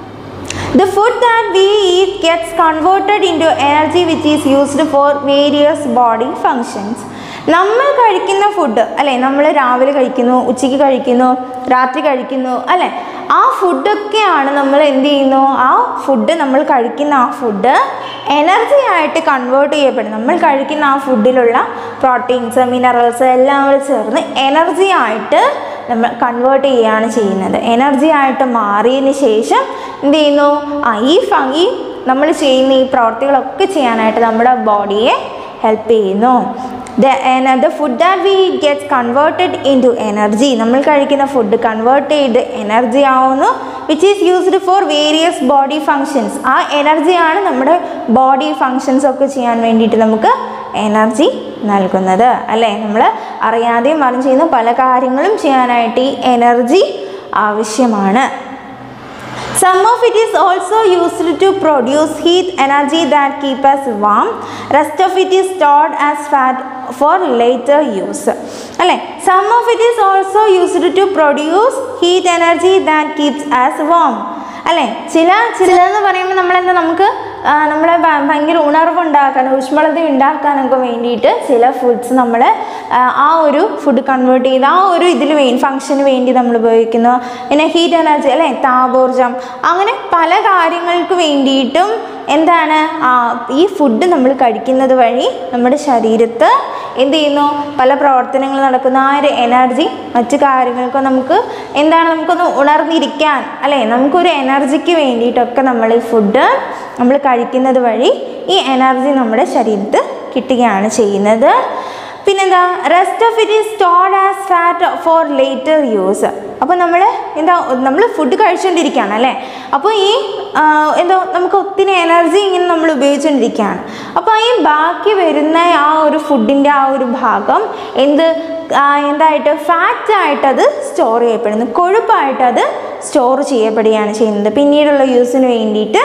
Speaker 1: The food that we eat gets converted into energy which is used for various body functions. നമ്മൾ കഴിക്കുന്ന ഫുഡ് അല്ലേ നമ്മൾ രാവിലെ കഴിക്കുന്നു ഉച്ചയ്ക്ക് കഴിക്കുന്നു രാത്രി കഴിക്കുന്നു അല്ലേ ആ ഫുഡൊക്കെയാണ് നമ്മൾ എന്ത് ചെയ്യുന്നു ആ ഫുഡ് നമ്മൾ കഴിക്കുന്ന ആ ഫുഡ് എനർജി ആയിട്ട് കൺവേർട്ട് ചെയ്യപ്പെടും നമ്മൾ കഴിക്കുന്ന ആ ഫുഡിലുള്ള പ്രോട്ടീൻസ് മിനറൽസ് എല്ലാം കൂടെ ചേർന്ന് എനർജി ആയിട്ട് നമ്മൾ കൺവേർട്ട് ചെയ്യുകയാണ് ചെയ്യുന്നത് എനർജി ആയിട്ട് മാറിയതിന് ശേഷം എന്ത് ചെയ്യുന്നു ആ ഈ ഫംഗി നമ്മൾ ചെയ്യുന്ന ഈ പ്രവർത്തികളൊക്കെ ചെയ്യാനായിട്ട് നമ്മുടെ ബോഡിയെ ഹെൽപ്പ് ചെയ്യുന്നു the food that we gets converted into energy നമ്മൾ കഴിക്കുന്ന ഫുഡ് കൺവേർട്ട് ചെയ്ത് എനർജി ആവുന്നു which is used for various body functions ആ എനർജിയാണ് നമ്മുടെ ബോഡി ഫങ്ഷൻസ് ഒക്കെ ചെയ്യാൻ വേണ്ടിയിട്ട് നമുക്ക് എനർജി നൽകുന്നത് അല്ലേ നമ്മൾ അറിയാതെയും അറിഞ്ഞ് ചെയ്യുന്ന പല കാര്യങ്ങളും ചെയ്യാനായിട്ട് ഈ എനർജി ആവശ്യമാണ് Some of it is also used to produce heat energy that keep us warm. Rest of it is stored as fat for later use. അല്ലേ some of it is also used to produce heat energy that keeps us warm അല്ലേ ചില ചിലതെന്ന് പറയുമ്പോൾ നമ്മളെന്താ നമുക്ക് ആ, നമ്മളെ ഭ- ഭയങ്കര ഉണർവുണ്ടാക്കാൻ ഊഷ്മളത ഉണ്ടാക്കാനൊക്കെ വേണ്ടിയിട്ട് ചില ഫുഡ്സ് നമ്മൾ ആ ഒരു ഫുഡ് കൺവേർട്ട് ചെയ്ത് ആ ഒരു ഇതിൽ വേണ്ടി ഫങ്ഷന് വേണ്ടി നമ്മൾ ഉപയോഗിക്കുന്നു പിന്നെ ഹീറ്റ് എനർജി അല്ലേ താപോർജം അങ്ങനെ പല കാര്യങ്ങൾക്ക് വേണ്ടിയിട്ടും എന്താണ് ആ ഈ ഫുഡ് നമ്മൾ കഴിക്കുന്നത് വഴി നമ്മുടെ ശരീരത്ത് എന്ത് ചെയ്യുന്നു പല പ്രവർത്തനങ്ങൾ നടക്കുന്ന ആ ഒരു എനർജി മറ്റു കാര്യങ്ങൾക്ക് നമുക്ക് എന്താണ് നമുക്കൊന്ന് ഉണർന്നിരിക്കാൻ അല്ലേ നമുക്കൊരു എനർജിക്ക് വേണ്ടിയിട്ടൊക്കെ നമ്മൾ ഈ ഫുഡ് നമ്മൾ കഴിക്കുന്നത് വഴി ഈ എനർജി നമ്മുടെ ശരീരത്ത് കിട്ടുകയാണ് ചെയ്യുന്നത് പിന്നെന്താ rest of it is stored as fat for later use അപ്പോൾ നമ്മൾ എന്താ നമ്മൾ ഫുഡ് കഴിച്ചുകൊണ്ടിരിക്കുകയാണ് അല്ലേ അപ്പോൾ ഈ ആ, എന്തോ നമുക്ക് ഒത്തിരി എനർജി ഇങ്ങനെ നമ്മൾ ഉപയോഗിച്ചുകൊണ്ടിരിക്കുകയാണ് അപ്പോൾ ഈ ബാക്കി വരുന്ന ആ ഒരു ഫുഡിൻ്റെ ആ ഒരു ഭാഗം എന്ത് ആ, എന്തായിട്ട് ഫാറ്റായിട്ട് അത് സ്റ്റോർ ചെയ്യപ്പെടുന്നു കൊഴുപ്പായിട്ട് അത് സ്റ്റോർ ചെയ്യപ്പെടുകയാണ് ചെയ്യുന്നത് പിന്നീടുള്ള യൂസിന് വേണ്ടിയിട്ട്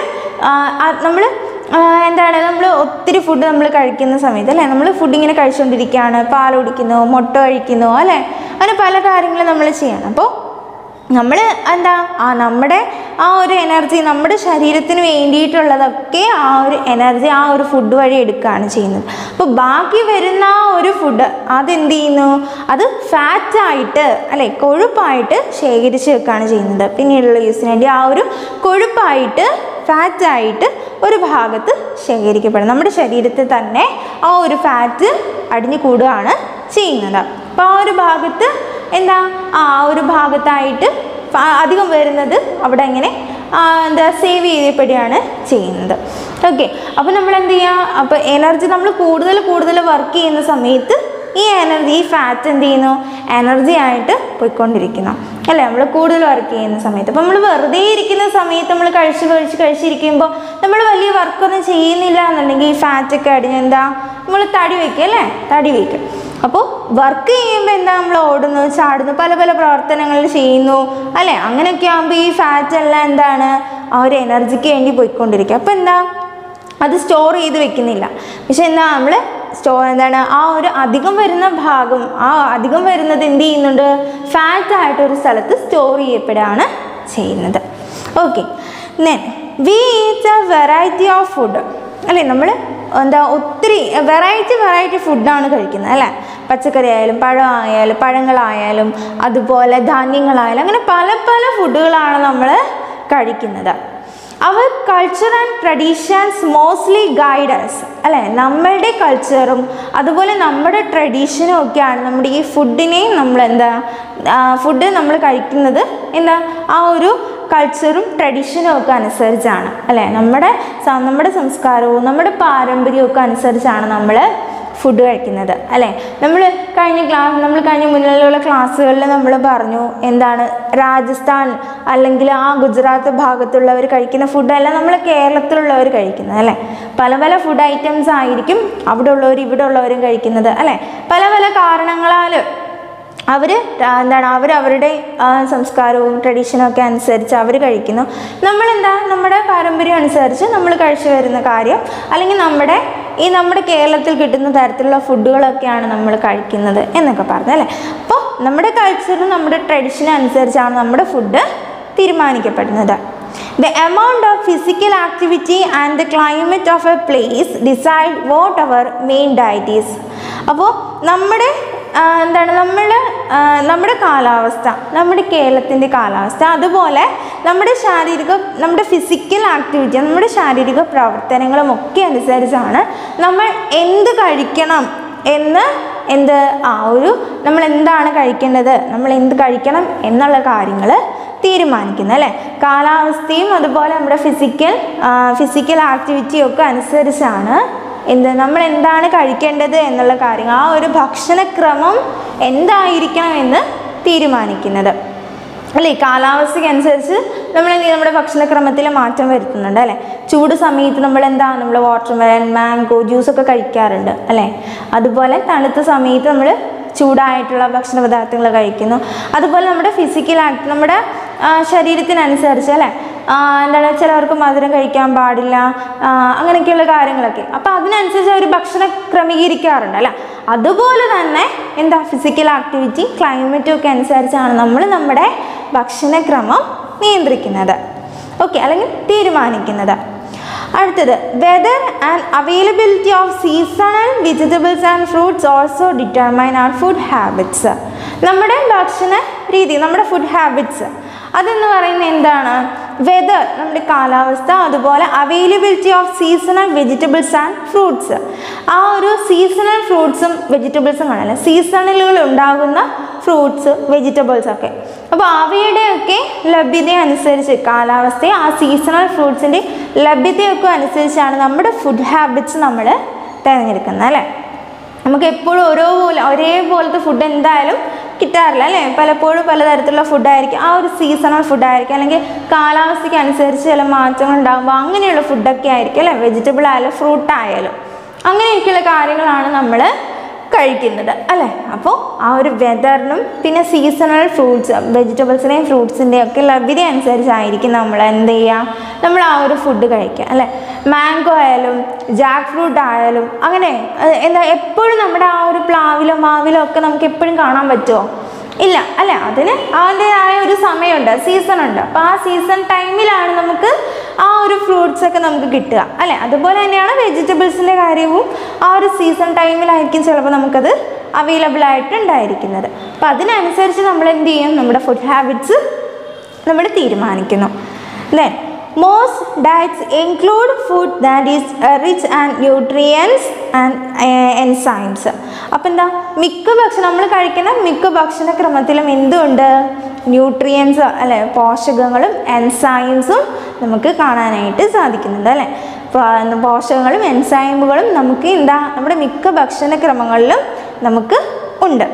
Speaker 1: നമ്മൾ എന്താണ് നമ്മൾ ഒത്തിരി ഫുഡ് നമ്മൾ കഴിക്കുന്ന സമയത്ത് അല്ലേ നമ്മൾ ഫുഡ് ഇങ്ങനെ കഴിച്ചുകൊണ്ടിരിക്കുകയാണ് പാൽ കുടിക്കുന്നു മുട്ട കഴിക്കുന്നു അല്ലേ അങ്ങനെ പല കാര്യങ്ങളും നമ്മൾ ചെയ്യണം അപ്പോൾ നമ്മൾ എന്താ ആ നമ്മുടെ ആ ഒരു എനർജി നമ്മുടെ ശരീരത്തിന് വേണ്ടിയിട്ടുള്ളതൊക്കെ ആ ഒരു എനർജി ആ ഒരു ഫുഡ് വഴി എടുക്കുകയാണ് ചെയ്യുന്നത് അപ്പോൾ ബാക്കി വരുന്ന ആ ഒരു ഫുഡ് അതെന്ത് ചെയ്യുന്നു അത് ഫാറ്റായിട്ട് അല്ലെ കൊഴുപ്പായിട്ട് ശേഖരിച്ച് വെക്കുകയാണ് ചെയ്യുന്നത് പിന്നീടുള്ള യൂസിന് വേണ്ടി ആ ഒരു കൊഴുപ്പായിട്ട് ഫാറ്റായിട്ട് ഒരു ഭാഗത്ത് ശേഖരിക്കപ്പെടും നമ്മുടെ ശരീരത്തിൽ തന്നെ ആ ഒരു ഫാറ്റ് അടിഞ്ഞു കൂടുകയാണ് ചെയ്യുന്നത് അപ്പോൾ ആ ഒരു ഭാഗത്ത് എന്താ ആ ഒരു ഭാഗത്തായിട്ട് ഫ- അധികം വരുന്നത് അവിടെ ഇങ്ങനെ ആ, എന്താ സേവ് ചെയ്യപ്പെടുകയാണ് ചെയ്യുന്നത് ഓക്കെ അപ്പോൾ നമ്മൾ എന്ത് ചെയ്യുക അപ്പോൾ എനർജി നമ്മൾ കൂടുതൽ കൂടുതൽ വർക്ക് ചെയ്യുന്ന സമയത്ത് ഈ എനർജി ഈ ഫാറ്റ് എന്ത് ചെയ്യുന്നു എനർജി ആയിട്ട് പോയിക്കൊണ്ടിരിക്കുന്നു അല്ലേ നമ്മൾ കൂടുതൽ വർക്ക് ചെയ്യുന്ന സമയത്ത് അപ്പോൾ നമ്മൾ വെറുതെ ഇരിക്കുന്ന സമയത്ത് നമ്മൾ കഴിച്ച് കഴിച്ച് കഴിച്ചിരിക്കുമ്പോൾ നമ്മൾ വലിയ വർക്കൊന്നും ചെയ്യുന്നില്ല എന്നുണ്ടെങ്കിൽ ഈ ഫാറ്റൊക്കെ അടിഞ്ഞ് എന്താ നമ്മൾ തടി വയ്ക്കും അല്ലേ തടി വയ്ക്കും അപ്പോൾ വർക്ക് ചെയ്യുമ്പോൾ എന്താ നമ്മൾ ഓടുന്നു ചാടുന്നു പല പല പ്രവർത്തനങ്ങൾ ചെയ്യുന്നു അല്ലേ അങ്ങനെയൊക്കെ ആകുമ്പോൾ ഈ ഫാറ്റ് എല്ലാം എന്താണ് ആ ഒരു എനർജിക്ക് വേണ്ടി പോയിക്കൊണ്ടിരിക്കുക അപ്പോൾ എന്താ അത് സ്റ്റോർ ചെയ്ത് വെക്കുന്നില്ല പക്ഷെ എന്താ നമ്മൾ സ്റ്റോ എന്താണ് ആ ഒരു അധികം വരുന്ന ഭാഗം ആ അധികം വരുന്നത് എന്ത് ചെയ്യുന്നുണ്ട് ഫാറ്റ് ആയിട്ട് ഒരു സ്ഥലത്ത് സ്റ്റോർ ചെയ്യപ്പെടുകയാണ് ചെയ്യുന്നത് okay then we eat a variety of food അല്ലേ നമ്മൾ എന്താ ഒത്തിരി വെറൈറ്റി വെറൈറ്റി ഫുഡാണ് കഴിക്കുന്നത് അല്ലേ പച്ചക്കറി ആയാലും പഴമായാലും പഴങ്ങളായാലും അതുപോലെ ധാന്യങ്ങളായാലും അങ്ങനെ പല പല ഫുഡുകളാണ് നമ്മൾ കഴിക്കുന്നത് our culture and traditions mostly guiders അല്ലേ നമ്മളുടെ കൾച്ചറും അതുപോലെ നമ്മുടെ ട്രഡീഷനും ഒക്കെയാണ് നമ്മുടെ ഈ ഫുഡിനെയും നമ്മൾ എന്താ ഫുഡ് നമ്മൾ കഴിക്കുന്നത് എന്താ ആ ഒരു കൾച്ചറും ട്രഡീഷനും ഒക്കെ അനുസരിച്ചാണ് അല്ലേ നമ്മുടെ സ- നമ്മുടെ സംസ്കാരവും നമ്മുടെ പാരമ്പര്യവും ഒക്കെ അനുസരിച്ചാണ് നമ്മൾ ഫുഡ് കഴിക്കുന്നത് അല്ലേ നമ്മൾ കഴിഞ്ഞ ക്ലാസ് നമ്മൾ കഴിഞ്ഞ മുന്നിലുള്ള ക്ലാസ്സുകളിൽ നമ്മൾ പറഞ്ഞു എന്താണ് രാജസ്ഥാൻ അല്ലെങ്കിൽ ആ ഗുജറാത്ത് ഭാഗത്തുള്ളവർ കഴിക്കുന്ന ഫുഡല്ല നമ്മൾ കേരളത്തിലുള്ളവർ കഴിക്കുന്നത് അല്ലേ പല പല ഫുഡ് ഐറ്റംസ് ആയിരിക്കും അവിടെ ഉള്ളവർ ഇവിടെ ഉള്ളവരും കഴിക്കുന്നത് അല്ലേ പല പല കാരണങ്ങളാൽ അവർ എന്താണ് അവർ അവരുടെ ആ, സംസ്കാരവും ട്രഡീഷനും ഒക്കെ അനുസരിച്ച് അവർ കഴിക്കുന്നു നമ്മളെന്താ നമ്മുടെ പാരമ്പര്യം അനുസരിച്ച് നമ്മൾ കഴിച്ചു വരുന്ന കാര്യം അല്ലെങ്കിൽ നമ്മുടെ ഈ നമ്മുടെ കേരളത്തിൽ കിട്ടുന്ന തരത്തിലുള്ള ഫുഡുകളൊക്കെയാണ് നമ്മൾ കഴിക്കുന്നത് എന്നൊക്കെ പറഞ്ഞു അല്ലേ അപ്പോൾ നമ്മുടെ കൾച്ചറും നമ്മുടെ ട്രഡീഷനും അനുസരിച്ചാണ് നമ്മുടെ ഫുഡ് തീരുമാനിക്കപ്പെടുന്നത് the amount of physical activity and the climate of a place decide what our main diet is അപ്പോൾ നമ്മുടെ ആ, എന്താണ് നമ്മൾ നമ്മുടെ കാലാവസ്ഥ നമ്മുടെ കേരളത്തിൻ്റെ കാലാവസ്ഥ അതുപോലെ നമ്മുടെ ശാരീരിക നമ്മുടെ ഫിസിക്കൽ ആക്ടിവിറ്റി നമ്മുടെ ശാരീരിക പ്രവർത്തനങ്ങളും ഒക്കെ അനുസരിച്ചാണ് നമ്മൾ എന്ത് കഴിക്കണം എന്ന് എന്ത് ആ ഒരു നമ്മൾ എന്താണ് കഴിക്കേണ്ടത് നമ്മൾ എന്ത് കഴിക്കണം എന്നുള്ള കാര്യങ്ങൾ തീരുമാനിക്കുന്നത് അല്ലേ കാലാവസ്ഥയും അതുപോലെ നമ്മുടെ ഫിസിക്കൽ ഫിസിക്കൽ ആക്ടിവിറ്റിയും ഒക്കെ അനുസരിച്ചാണ് എന്ത് നമ്മൾ എന്താണ് കഴിക്കേണ്ടത് എന്നുള്ള കാര്യങ്ങൾ ആ ഒരു ഭക്ഷണക്രമം എന്തായിരിക്കണം എന്ന് തീരുമാനിക്കുന്നത് അല്ലേ കാലാവസ്ഥയ്ക്ക് അനുസരിച്ച് നമ്മൾ എന്ത് ചെയ്യും നമ്മുടെ ഭക്ഷണക്രമത്തിൽ മാറ്റം വരുത്തുന്നുണ്ട് അല്ലേ ചൂട് സമയത്ത് നമ്മൾ എന്താ നമ്മൾ വാട്ടർ മെലൺ മാംഗോ ജ്യൂസൊക്കെ കഴിക്കാറുണ്ട് അല്ലേ അതുപോലെ തണുത്ത സമയത്ത് നമ്മൾ ചൂടായിട്ടുള്ള ഭക്ഷണ പദാർത്ഥങ്ങൾ കഴിക്കുന്നു അതുപോലെ നമ്മുടെ ഫിസിക്കൽ ആക്ട് നമ്മുടെ ആ, ശരീരത്തിനനുസരിച്ച് അല്ലേ ആ, എന്താണ് ചിലവർക്ക് മധുരം കഴിക്കാൻ പാടില്ല ആ, അങ്ങനെയൊക്കെയുള്ള കാര്യങ്ങളൊക്കെ അപ്പോൾ അതിനനുസരിച്ച് അവർ ഭക്ഷണം ക്രമീകരിക്കാറുണ്ട് അല്ലേ അതുപോലെ തന്നെ എന്താ ഫിസിക്കൽ ആക്ടിവിറ്റി ക്ലൈമറ്റും ഒക്കെ അനുസരിച്ചാണ് നമ്മൾ നമ്മുടെ ഭക്ഷണക്രമം നിയന്ത്രിക്കുന്നത് ഓക്കെ അല്ലെങ്കിൽ തീരുമാനിക്കുന്നത് അടുത്തത് weather and availability of seasonal vegetables and fruits also determine our food habits നമ്മുടെ ഭക്ഷണ രീതി നമ്മുടെ ഫുഡ് ഹാബിറ്റ്സ് അതെന്ന് പറയുന്നത് എന്താണ് വെദർ നമ്മുടെ കാലാവസ്ഥ അതുപോലെ availability of seasonal vegetables and fruits ആ ഒരു സീസണൽ ഫ്രൂട്ട്സും വെജിറ്റബിൾസും കാണാൻ സീസണലുകൾ ഉണ്ടാകുന്ന ഫ്രൂട്ട്സ് വെജിറ്റബിൾസ് ഒക്കെ അപ്പോൾ അവയുടെയൊക്കെ ലഭ്യത അനുസരിച്ച് കാലാവസ്ഥയെ ആ സീസണൽ ഫ്രൂട്ട്സിൻ്റെ ലഭ്യതയൊക്കെ അനുസരിച്ചാണ് നമ്മുടെ ഫുഡ് ഹാബിറ്റ്സ് നമ്മൾ തിരഞ്ഞെടുക്കുന്നത് അല്ലേ നമുക്ക് എപ്പോഴും ഓരോ പോലെ ഒരേപോലത്തെ ഫുഡ് എന്തായാലും കിട്ടാറില്ല അല്ലേ പലപ്പോഴും പലതരത്തിലുള്ള ഫുഡായിരിക്കും ആ ഒരു സീസണൽ ഫുഡായിരിക്കും അല്ലെങ്കിൽ കാലാവസ്ഥയ്ക്ക് അനുസരിച്ച് ചില മാറ്റങ്ങൾ ഉണ്ടാകുമ്പോൾ അങ്ങനെയുള്ള ഫുഡൊക്കെ ആയിരിക്കും അല്ലേ വെജിറ്റബിൾ ആയാലും ഫ്രൂട്ട് ആയാലും അങ്ങനെയൊക്കെയുള്ള കാര്യങ്ങളാണ് നമ്മൾ കഴിക്കുന്നത് അല്ലേ അപ്പോൾ ആ ഒരു വെതറിനും പിന്നെ സീസണൽ ഫ്രൂട്ട്സ് വെജിറ്റബിൾസിൻ്റെയും ഫ്രൂട്ട്സിൻ്റെയും ഒക്കെ ലഭ്യത അനുസരിച്ചായിരിക്കും നമ്മൾ എന്ത് ചെയ്യുക നമ്മൾ ആ ഒരു ഫുഡ് കഴിക്കുക അല്ലേ മാംഗോ ആയാലും ജാക്ക് ഫ്രൂട്ട് ആയാലും അങ്ങനെ അത് എന്താ എപ്പോഴും നമ്മുടെ ആ ഒരു പ്ലാവിലോ മാവിലോ ഒക്കെ നമുക്ക് എപ്പോഴും കാണാൻ പറ്റുമോ ഇല്ല അല്ല അതിന് അതിൻ്റെതായ ഒരു സമയമുണ്ട് സീസൺ ഉണ്ട് അപ്പോൾ ആ സീസൺ ടൈമിലാണ് നമുക്ക് ആ ഒരു ഫ്രൂട്ട്സ് ഒക്കെ നമുക്ക് കിട്ടുക അല്ലേ അതുപോലെ തന്നെയാണ് വെജിറ്റബിൾസിൻ്റെ കാര്യവും ആ ഒരു സീസൺ ടൈമിലായിരിക്കും ചിലപ്പോൾ നമുക്കത് അവൈലബിൾ ആയിട്ട് ഉണ്ടായിരിക്കുന്നത് അപ്പോൾ അതിനനുസരിച്ച് നമ്മൾ എന്ത് ചെയ്യും നമ്മുടെ ഫുഡ് ഹാബിറ്റ്സ് നമ്മൾ തീരുമാനിക്കുന്നു then most diets include food that is rich and nutrients and enzymes അപ്പോൾ എന്താ മിക്ക ഭക്ഷണം നമ്മൾ കഴിക്കുന്ന മിക്ക ഭക്ഷണക്രമത്തിലും എന്തുണ്ട് ന്യൂട്രിയൻസ് അല്ലെ പോഷകങ്ങളും എൻസൈംസും നമുക്ക് കാണാനായിട്ട് സാധിക്കുന്നുണ്ട് അല്ലേ പോ- പോഷകങ്ങളും എൻസൈമുകളും നമുക്ക് എന്താ നമ്മുടെ മിക്ക ഭക്ഷണക്രമങ്ങളിലും നമുക്ക് ഉണ്ട്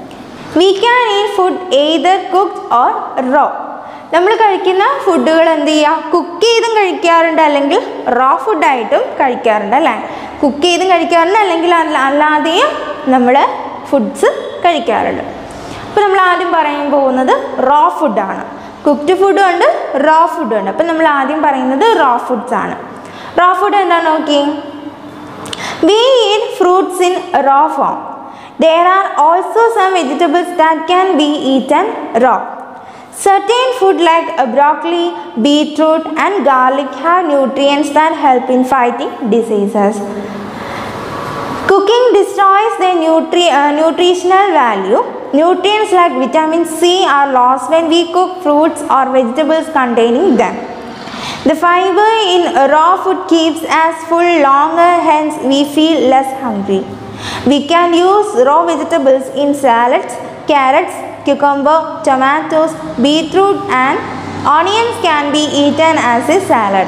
Speaker 1: we can eat food either cooked or raw നമ്മൾ കഴിക്കുന്ന ഫുഡുകൾ എന്ത് ചെയ്യുക കുക്ക് ചെയ്തും കഴിക്കാറുണ്ട് അല്ലെങ്കിൽ റോ ഫുഡായിട്ടും കഴിക്കാറുണ്ട് അല്ലേ കുക്ക് ചെയ്തും കഴിക്കാറുണ്ട് അല്ലെങ്കിൽ അല്ല- അല്ലാതെയും നമ്മൾ ഫുഡ്സ് കഴിക്കാറുണ്ട് അപ്പോൾ നമ്മൾ ആദ്യം പറയാൻ പോകുന്നത് റോ ഫുഡാണ് കുക്ക്ഡ് ഫുഡും ഉണ്ട് റോ ഫുഡും ഉണ്ട് അപ്പോൾ നമ്മൾ ആദ്യം പറയുന്നത് റോ ഫുഡ്സ് ആണ് റോ ഫുഡ് എന്താണെന്ന് നോക്കി We eat fruits in raw form. There are also some vegetables that can be eaten raw. Certain food like uh, broccoli, beetroot and garlic have nutrients that help in fighting diseases. Cooking destroys their nutri- uh, nutritional value. Nutrients like vitamin C are lost when we cook fruits or vegetables containing them. The fiber in raw food keeps us full longer, hence, we feel less hungry. We can use raw vegetables in salads, carrots, cucumber, tomatoes, beetroot, and onions can be eaten as a salad.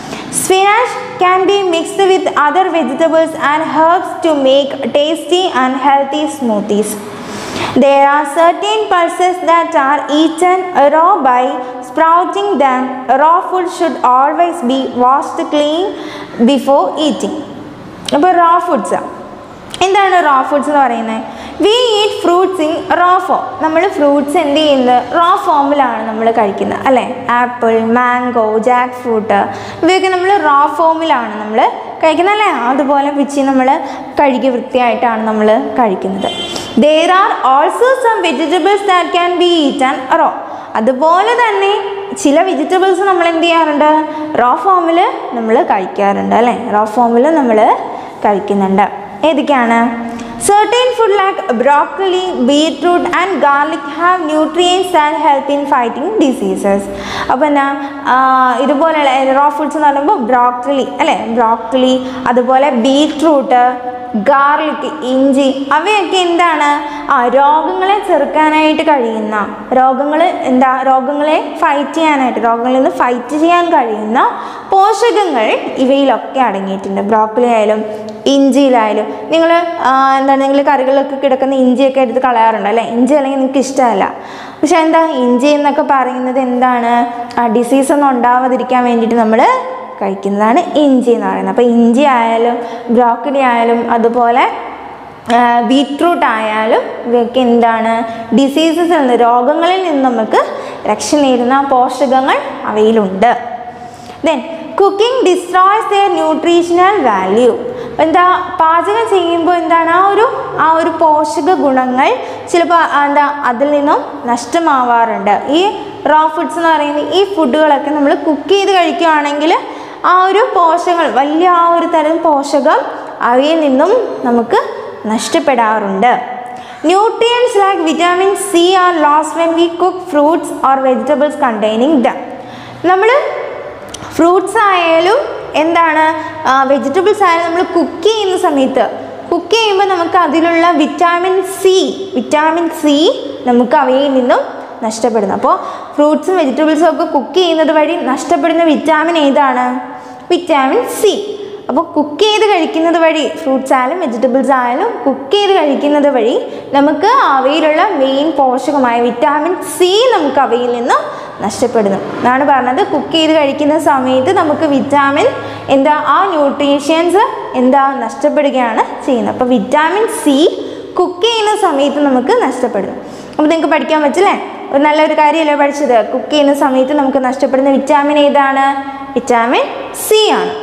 Speaker 1: Spinach can be mixed with other vegetables and herbs to make tasty and healthy smoothies. There are certain pulses that are eaten raw by sprouting them. Raw food should always be washed clean before eating. അപ്പോൾ raw foods എന്താണ് raw foods എന്ന് പറയുന്നത് we eat fruits in raw form നമ്മൾ fruits എന്ത് ചെയ്യുന്നത് raw ഫോമിലാണ് നമ്മൾ കഴിക്കുന്നത് അല്ലേ ആപ്പിൾ മാംഗോ ജാക്ക് ഫ്രൂട്ട് ഇവയൊക്കെ നമ്മൾ റോ ഫോമിലാണ് നമ്മൾ കഴിക്കുന്നത് അല്ലേ അതുപോലെ പിച്ചി നമ്മൾ കഴുകി വൃത്തിയായിട്ടാണ് നമ്മൾ കഴിക്കുന്നത് there are also some vegetables that can be eaten raw അതുപോലെ തന്നെ ചില വെജിറ്റബിൾസ് നമ്മൾ എന്ത് ചെയ്യാറുണ്ട് റോ ഫോമിൽ നമ്മൾ കഴിക്കാറുണ്ട് അല്ലേ റോ ഫോമിൽ നമ്മൾ കഴിക്കുന്നുണ്ട് ഏതൊക്കെയാണ് Certain food like broccoli, beetroot and garlic have nutrients that help in fighting diseases. അപ്പോൾ എന്നാ ആ, ഇതുപോലെയുള്ള റോ ഫുഡ്സ് എന്ന് പറയുമ്പോൾ ബ്രോക്കലി അല്ലേ ബ്രോക്കലി അതുപോലെ ബീട്രൂട്ട് ഗാർലിക് ഇഞ്ചി അവയൊക്കെ എന്താണ് ആ രോഗങ്ങളെ ചെറുക്കാനായിട്ട് കഴിയുന്ന രോഗങ്ങൾ എന്താ രോഗങ്ങളെ ഫൈറ്റ് ചെയ്യാനായിട്ട് രോഗങ്ങളിൽ നിന്ന് ഫൈറ്റ് ചെയ്യാൻ കഴിയുന്ന പോഷകങ്ങൾ ഇവയിലൊക്കെ അടങ്ങിയിട്ടുണ്ട് ബ്രോക്കലി ആയാലും ഇഞ്ചിയിലായാലും നിങ്ങൾ എന്താണ് നിങ്ങൾ കറികളിലൊക്കെ കിടക്കുന്ന ഇഞ്ചിയൊക്കെ എടുത്ത് കളയാറുണ്ട് അല്ലേ ഇഞ്ചി അല്ലെങ്കിൽ നിങ്ങൾക്ക് ഇഷ്ടമല്ല പക്ഷെ എന്താ ഇഞ്ചി എന്നൊക്കെ പറയുന്നത് എന്താണ് ആ ഡിസീസ് ഒന്നും ഉണ്ടാവാതിരിക്കാൻ വേണ്ടിയിട്ട് നമ്മൾ കഴിക്കുന്നതാണ് ഇഞ്ചി എന്ന് പറയുന്നത് അപ്പോൾ ഇഞ്ചി ആയാലും ബ്രോക്കലി ആയാലും അതുപോലെ ബീട്രൂട്ട് ആയാലും ഇവയൊക്കെ എന്താണ് ഡിസീസസിൽ നിന്ന് രോഗങ്ങളിൽ നിന്ന് നമുക്ക് രക്ഷ നേടുന്ന പോഷകങ്ങൾ അവയിലുണ്ട് then cooking destroys their nutritional value എന്താ പാചകം ചെയ്യുമ്പോൾ എന്താണ് ആ ഒരു ആ ഒരു പോഷക ഗുണങ്ങൾ ചിലപ്പോൾ എന്താ അതിൽ നിന്നും നഷ്ടമാവാറുണ്ട് ഈ റോ ഫുഡ്സ് എന്ന് പറയുന്ന ഈ ഫുഡുകളൊക്കെ നമ്മൾ കുക്ക് ചെയ്ത് കഴിക്കുകയാണെങ്കിൽ ആ ഒരു പോഷകങ്ങൾ വലിയ ആ ഒരു തരം പോഷകം അവയിൽ നിന്നും നമുക്ക് നഷ്ടപ്പെടാറുണ്ട് nutrients like vitamin C are lost when we cook fruits or vegetables containing them നമ്മൾ ഫ്രൂട്ട്സ് ആയാലും എന്താണ് വെജിറ്റബിൾസ് ആയാലും നമ്മൾ കുക്ക് ചെയ്യുന്ന സമയത്ത് കുക്ക് ചെയ്യുമ്പോൾ നമുക്ക് അതിലുള്ള വിറ്റാമിൻ സി വിറ്റാമിൻ സി നമുക്ക് അവയിൽ നിന്നും നഷ്ടപ്പെടുന്നു അപ്പോൾ ഫ്രൂട്ട്സും വെജിറ്റബിൾസും ഒക്കെ കുക്ക് ചെയ്യുന്നത് വഴി നഷ്ടപ്പെടുന്ന വിറ്റാമിൻ ഏതാണ് വിറ്റാമിൻ സി അപ്പോൾ കുക്ക് ചെയ്ത് കഴിക്കുന്നത് വഴി ഫ്രൂട്ട്സ് ആയാലും വെജിറ്റബിൾസ് ആയാലും കുക്ക് ചെയ്ത് കഴിക്കുന്നത് വഴി നമുക്ക് അവയിലുള്ള മെയിൻ പോഷകമായ വിറ്റാമിൻ സി നമുക്ക് അവയിൽ നിന്നും നഷ്ടപ്പെടുന്നു എന്നാണ് പറഞ്ഞത് കുക്ക് ചെയ്ത് കഴിക്കുന്ന സമയത്ത് നമുക്ക് വിറ്റാമിൻ എന്താ ആ ന്യൂട്രീഷ്യൻസ് എന്താ നഷ്ടപ്പെടുകയാണ് ചെയ്യുന്നത് അപ്പോൾ വിറ്റാമിൻ സി കുക്ക് ചെയ്യുന്ന സമയത്ത് നമുക്ക് നഷ്ടപ്പെടുന്നു അപ്പോൾ നിങ്ങൾക്ക് പഠിക്കാൻ പറ്റില്ലേ ഒരു നല്ലൊരു കാര്യമല്ലേ പഠിച്ചത് കുക്ക് ചെയ്യുന്ന സമയത്ത് നമുക്ക് നഷ്ടപ്പെടുന്ന വിറ്റാമിൻ ഏതാണ് വിറ്റാമിൻ സി ആണ്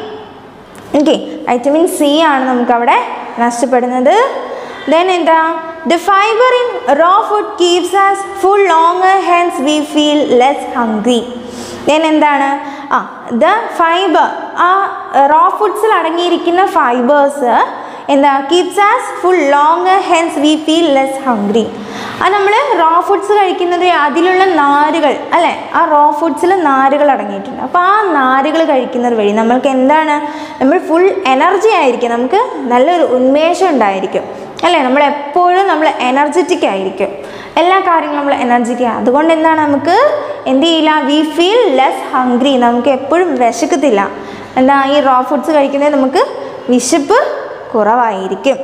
Speaker 1: ഓക്കെ വൈറ്റമിൻ സി ആണ് നമുക്കവിടെ നഷ്ടപ്പെടുന്നത് ദെൻ എന്താ the fibre in raw food keeps us full longer hence we feel less hungry then എന്താണ് ആ ദ ഫൈബർ ആ റോ ഫുഡ്സിൽ അടങ്ങിയിരിക്കുന്ന ഫൈബേഴ്സ് എന്താ keeps us full longer hence we feel less hungry അത് നമ്മൾ റോ ഫുഡ്സ് കഴിക്കുന്നത് അതിലുള്ള നാരുകൾ അല്ലേ ആ റോ ഫുഡ്സിൽ നാരുകൾ അടങ്ങിയിട്ടുണ്ട് അപ്പോൾ ആ നാരുകൾ കഴിക്കുന്നത് വഴി നമ്മൾക്ക് എന്താണ് നമ്മൾ ഫുൾ എനർജി ആയിരിക്കും നമുക്ക് നല്ലൊരു ഉന്മേഷം ഉണ്ടായിരിക്കും അല്ലേ നമ്മൾ എപ്പോഴും നമ്മൾ എനർജറ്റിക് ആയിരിക്കും എല്ലാ കാര്യങ്ങളും നമ്മൾ എനർജിക്ക് അതുകൊണ്ട് എന്താണ് നമുക്ക് എന്ത് ചെയ്യില്ല വി ഫീൽ ലെസ് ഹംഗ്രി നമുക്ക് എപ്പോഴും വിശക്കത്തില്ല എന്താ ഈ റോ ഫുഡ്സ് കഴിക്കുന്നത് നമുക്ക് വിശപ്പ് കുറവായിരിക്കും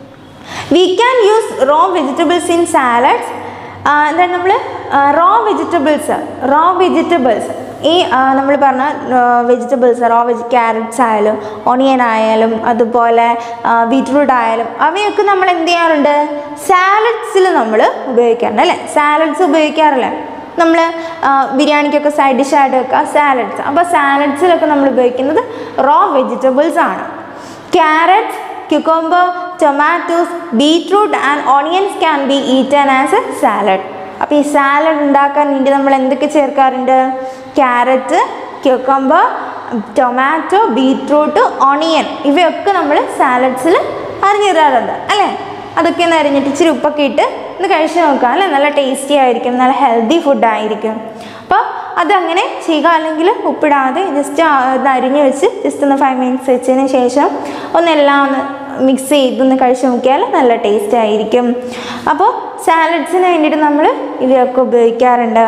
Speaker 1: we can use raw vegetables in salads എന്താണ് നമ്മൾ റോ വെജിറ്റബിൾസ് റോ വെജിറ്റബിൾസ് ഈ നമ്മൾ പറഞ്ഞ വെജിറ്റബിൾസ് റോ വെജി ക്യാരറ്റ്സ് ആയാലും ഓണിയൻ ആയാലും അതുപോലെ ബീറ്റ്റൂട്ട് ആയാലും അവയൊക്കെ നമ്മൾ എന്ത് ചെയ്യാറുണ്ട് സാലഡ്സിൽ നമ്മൾ ഉപയോഗിക്കാറുണ്ട് അല്ലേ സാലഡ്സ് ഉപയോഗിക്കാറില്ലേ നമ്മൾ ബിരിയാണിക്കൊക്കെ സൈഡ് ഡിഷായിട്ട് വെക്കുക സാലഡ്സ് അപ്പോൾ സാലഡ്സിലൊക്കെ നമ്മൾ ഉപയോഗിക്കുന്നത് റോ വെജിറ്റബിൾസ് ആണ് carrot cucumber, tomatoes, beetroot and onions can be eaten as a salad. അപ്പോൾ ഈ സാലഡ് ഉണ്ടാക്കാൻ വേണ്ടി നമ്മൾ എന്തൊക്കെ ചേർക്കാറുണ്ട് carrot cucumber tomato beetroot onion ഇവയൊക്കെ നമ്മൾ സാലഡ്സിൽ അരിഞ്ഞിടാറുണ്ട് അല്ലേ അതൊക്കെ ഒന്ന് അരിഞ്ഞിട്ട് ഇച്ചിരി ഉപ്പൊക്കെ ഇട്ട് ഒന്ന് കഴിച്ച് നോക്കുക അല്ലേ നല്ല ടേസ്റ്റി ആയിരിക്കും നല്ല ഹെൽത്തി ഫുഡായിരിക്കും അപ്പോൾ അതങ്ങനെ ചെയ്യുക അല്ലെങ്കിൽ ഉപ്പിടാതെ ജസ്റ്റ് ഇത് അരിഞ്ഞ് വെച്ച് ജസ്റ്റ് ഒന്ന് ഫൈവ് മിനിറ്റ്സ് വെച്ചതിന് ശേഷം ഒന്നെല്ലാം ഒന്ന് മിക്സ് ചെയ്തൊന്ന് കഴിച്ച് നോക്കിയാൽ നല്ല ടേസ്റ്റ് ആയിരിക്കും അപ്പോൾ സാലഡ്സിന് വേണ്ടിയിട്ട് നമ്മൾ ഇവയൊക്കെ ഉപയോഗിക്കാറുണ്ട്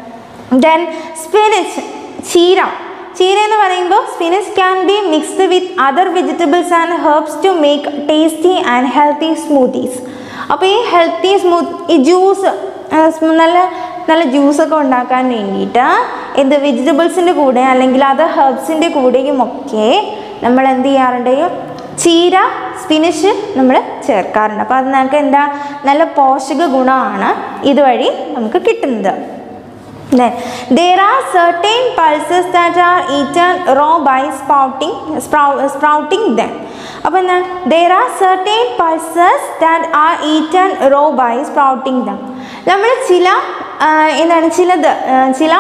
Speaker 1: ദെൻ സ്പിനച്ച് ചീര ചീര എന്ന് പറയുമ്പോൾ spinach can be mixed with other vegetables and herbs to make tasty and healthy smoothies അപ്പോൾ ഈ ഹെൽത്തി സ്മൂത്ത് ഈ ജ്യൂസ് നല്ല നല്ല ജ്യൂസൊക്കെ ഉണ്ടാക്കാൻ വേണ്ടിയിട്ട് എന്ത് വെജിറ്റബിൾസിൻ്റെ കൂടെ അല്ലെങ്കിൽ അതർ ഹെർബ്സിൻ്റെ കൂടെയും ഒക്കെ നമ്മൾ എന്ത് ചെയ്യാറുണ്ട് ഈ ചീര സ്പിനിഷ് നമ്മൾ ചേർക്കാറുണ്ട് അപ്പോൾ അത് നമുക്ക് എന്താ നല്ല പോഷക ഗുണമാണ് ഇതുവഴി നമുക്ക് കിട്ടുന്നത് Then there are certain pulses that are eaten raw by sprouting, sprout, sprouting them. അപ്പോൾ എന്താ there are certain pulses that are eaten raw by sprouting them. നമ്മൾ ചില ആ, എന്താണ് ചിലത് ആ, ചില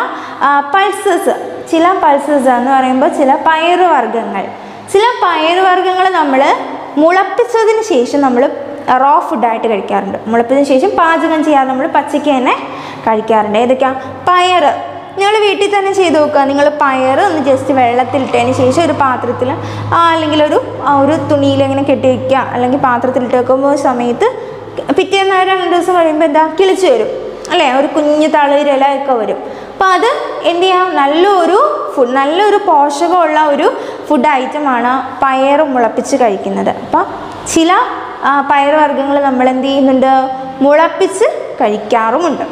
Speaker 1: പൾസസ് ചില പൾസസ് എന്ന് പറയുമ്പോൾ ചില പയറുവർഗ്ഗങ്ങൾ ചില പയറുവർഗ്ഗങ്ങൾ നമ്മൾ മുളപ്പിച്ചതിന് ശേഷം നമ്മൾ റോ ഫുഡായിട്ട് കഴിക്കാറുണ്ട് മുളപ്പിച്ചതിന് ശേഷം പാചകം ചെയ്യാതെ നമ്മൾ പച്ചയ്ക്ക് തന്നെ കഴിക്കാറുണ്ട് ഏതൊക്കെയാ പയർ നിങ്ങൾ വീട്ടിൽ തന്നെ ചെയ്ത് നോക്കുക നിങ്ങൾ പയർ ഒന്ന് ജസ്റ്റ് വെള്ളത്തിലിട്ടതിന് ശേഷം ഒരു പാത്രത്തിൽ അല്ലെങ്കിൽ ഒരു ആ, ഒരു തുണിയിൽ ഇങ്ങനെ കെട്ടി വയ്ക്കുക അല്ലെങ്കിൽ പാത്രത്തിലിട്ട് വെക്കുമ്പോൾ സമയത്ത് പിറ്റേന്ന് ഒരു രണ്ട് ദിവസം കഴിയുമ്പോൾ എന്താ കിളിച്ച് വരും അല്ലേ ഒരു കുഞ്ഞു തളിരില ഒക്കെ വരും അപ്പോൾ അത് എന്ത് ചെയ്യാം നല്ലൊരു ഫുഡ് നല്ലൊരു പോഷകമുള്ള ഒരു ഫുഡ് ഐറ്റമാണ് പയർ മുളപ്പിച്ച് കഴിക്കുന്നത് അപ്പോൾ ചില ആ, പയറുവർഗ്ഗങ്ങൾ നമ്മൾ എന്ത് ചെയ്യുന്നുണ്ട് മുളപ്പിച്ച് കഴിക്കാറുമുണ്ട്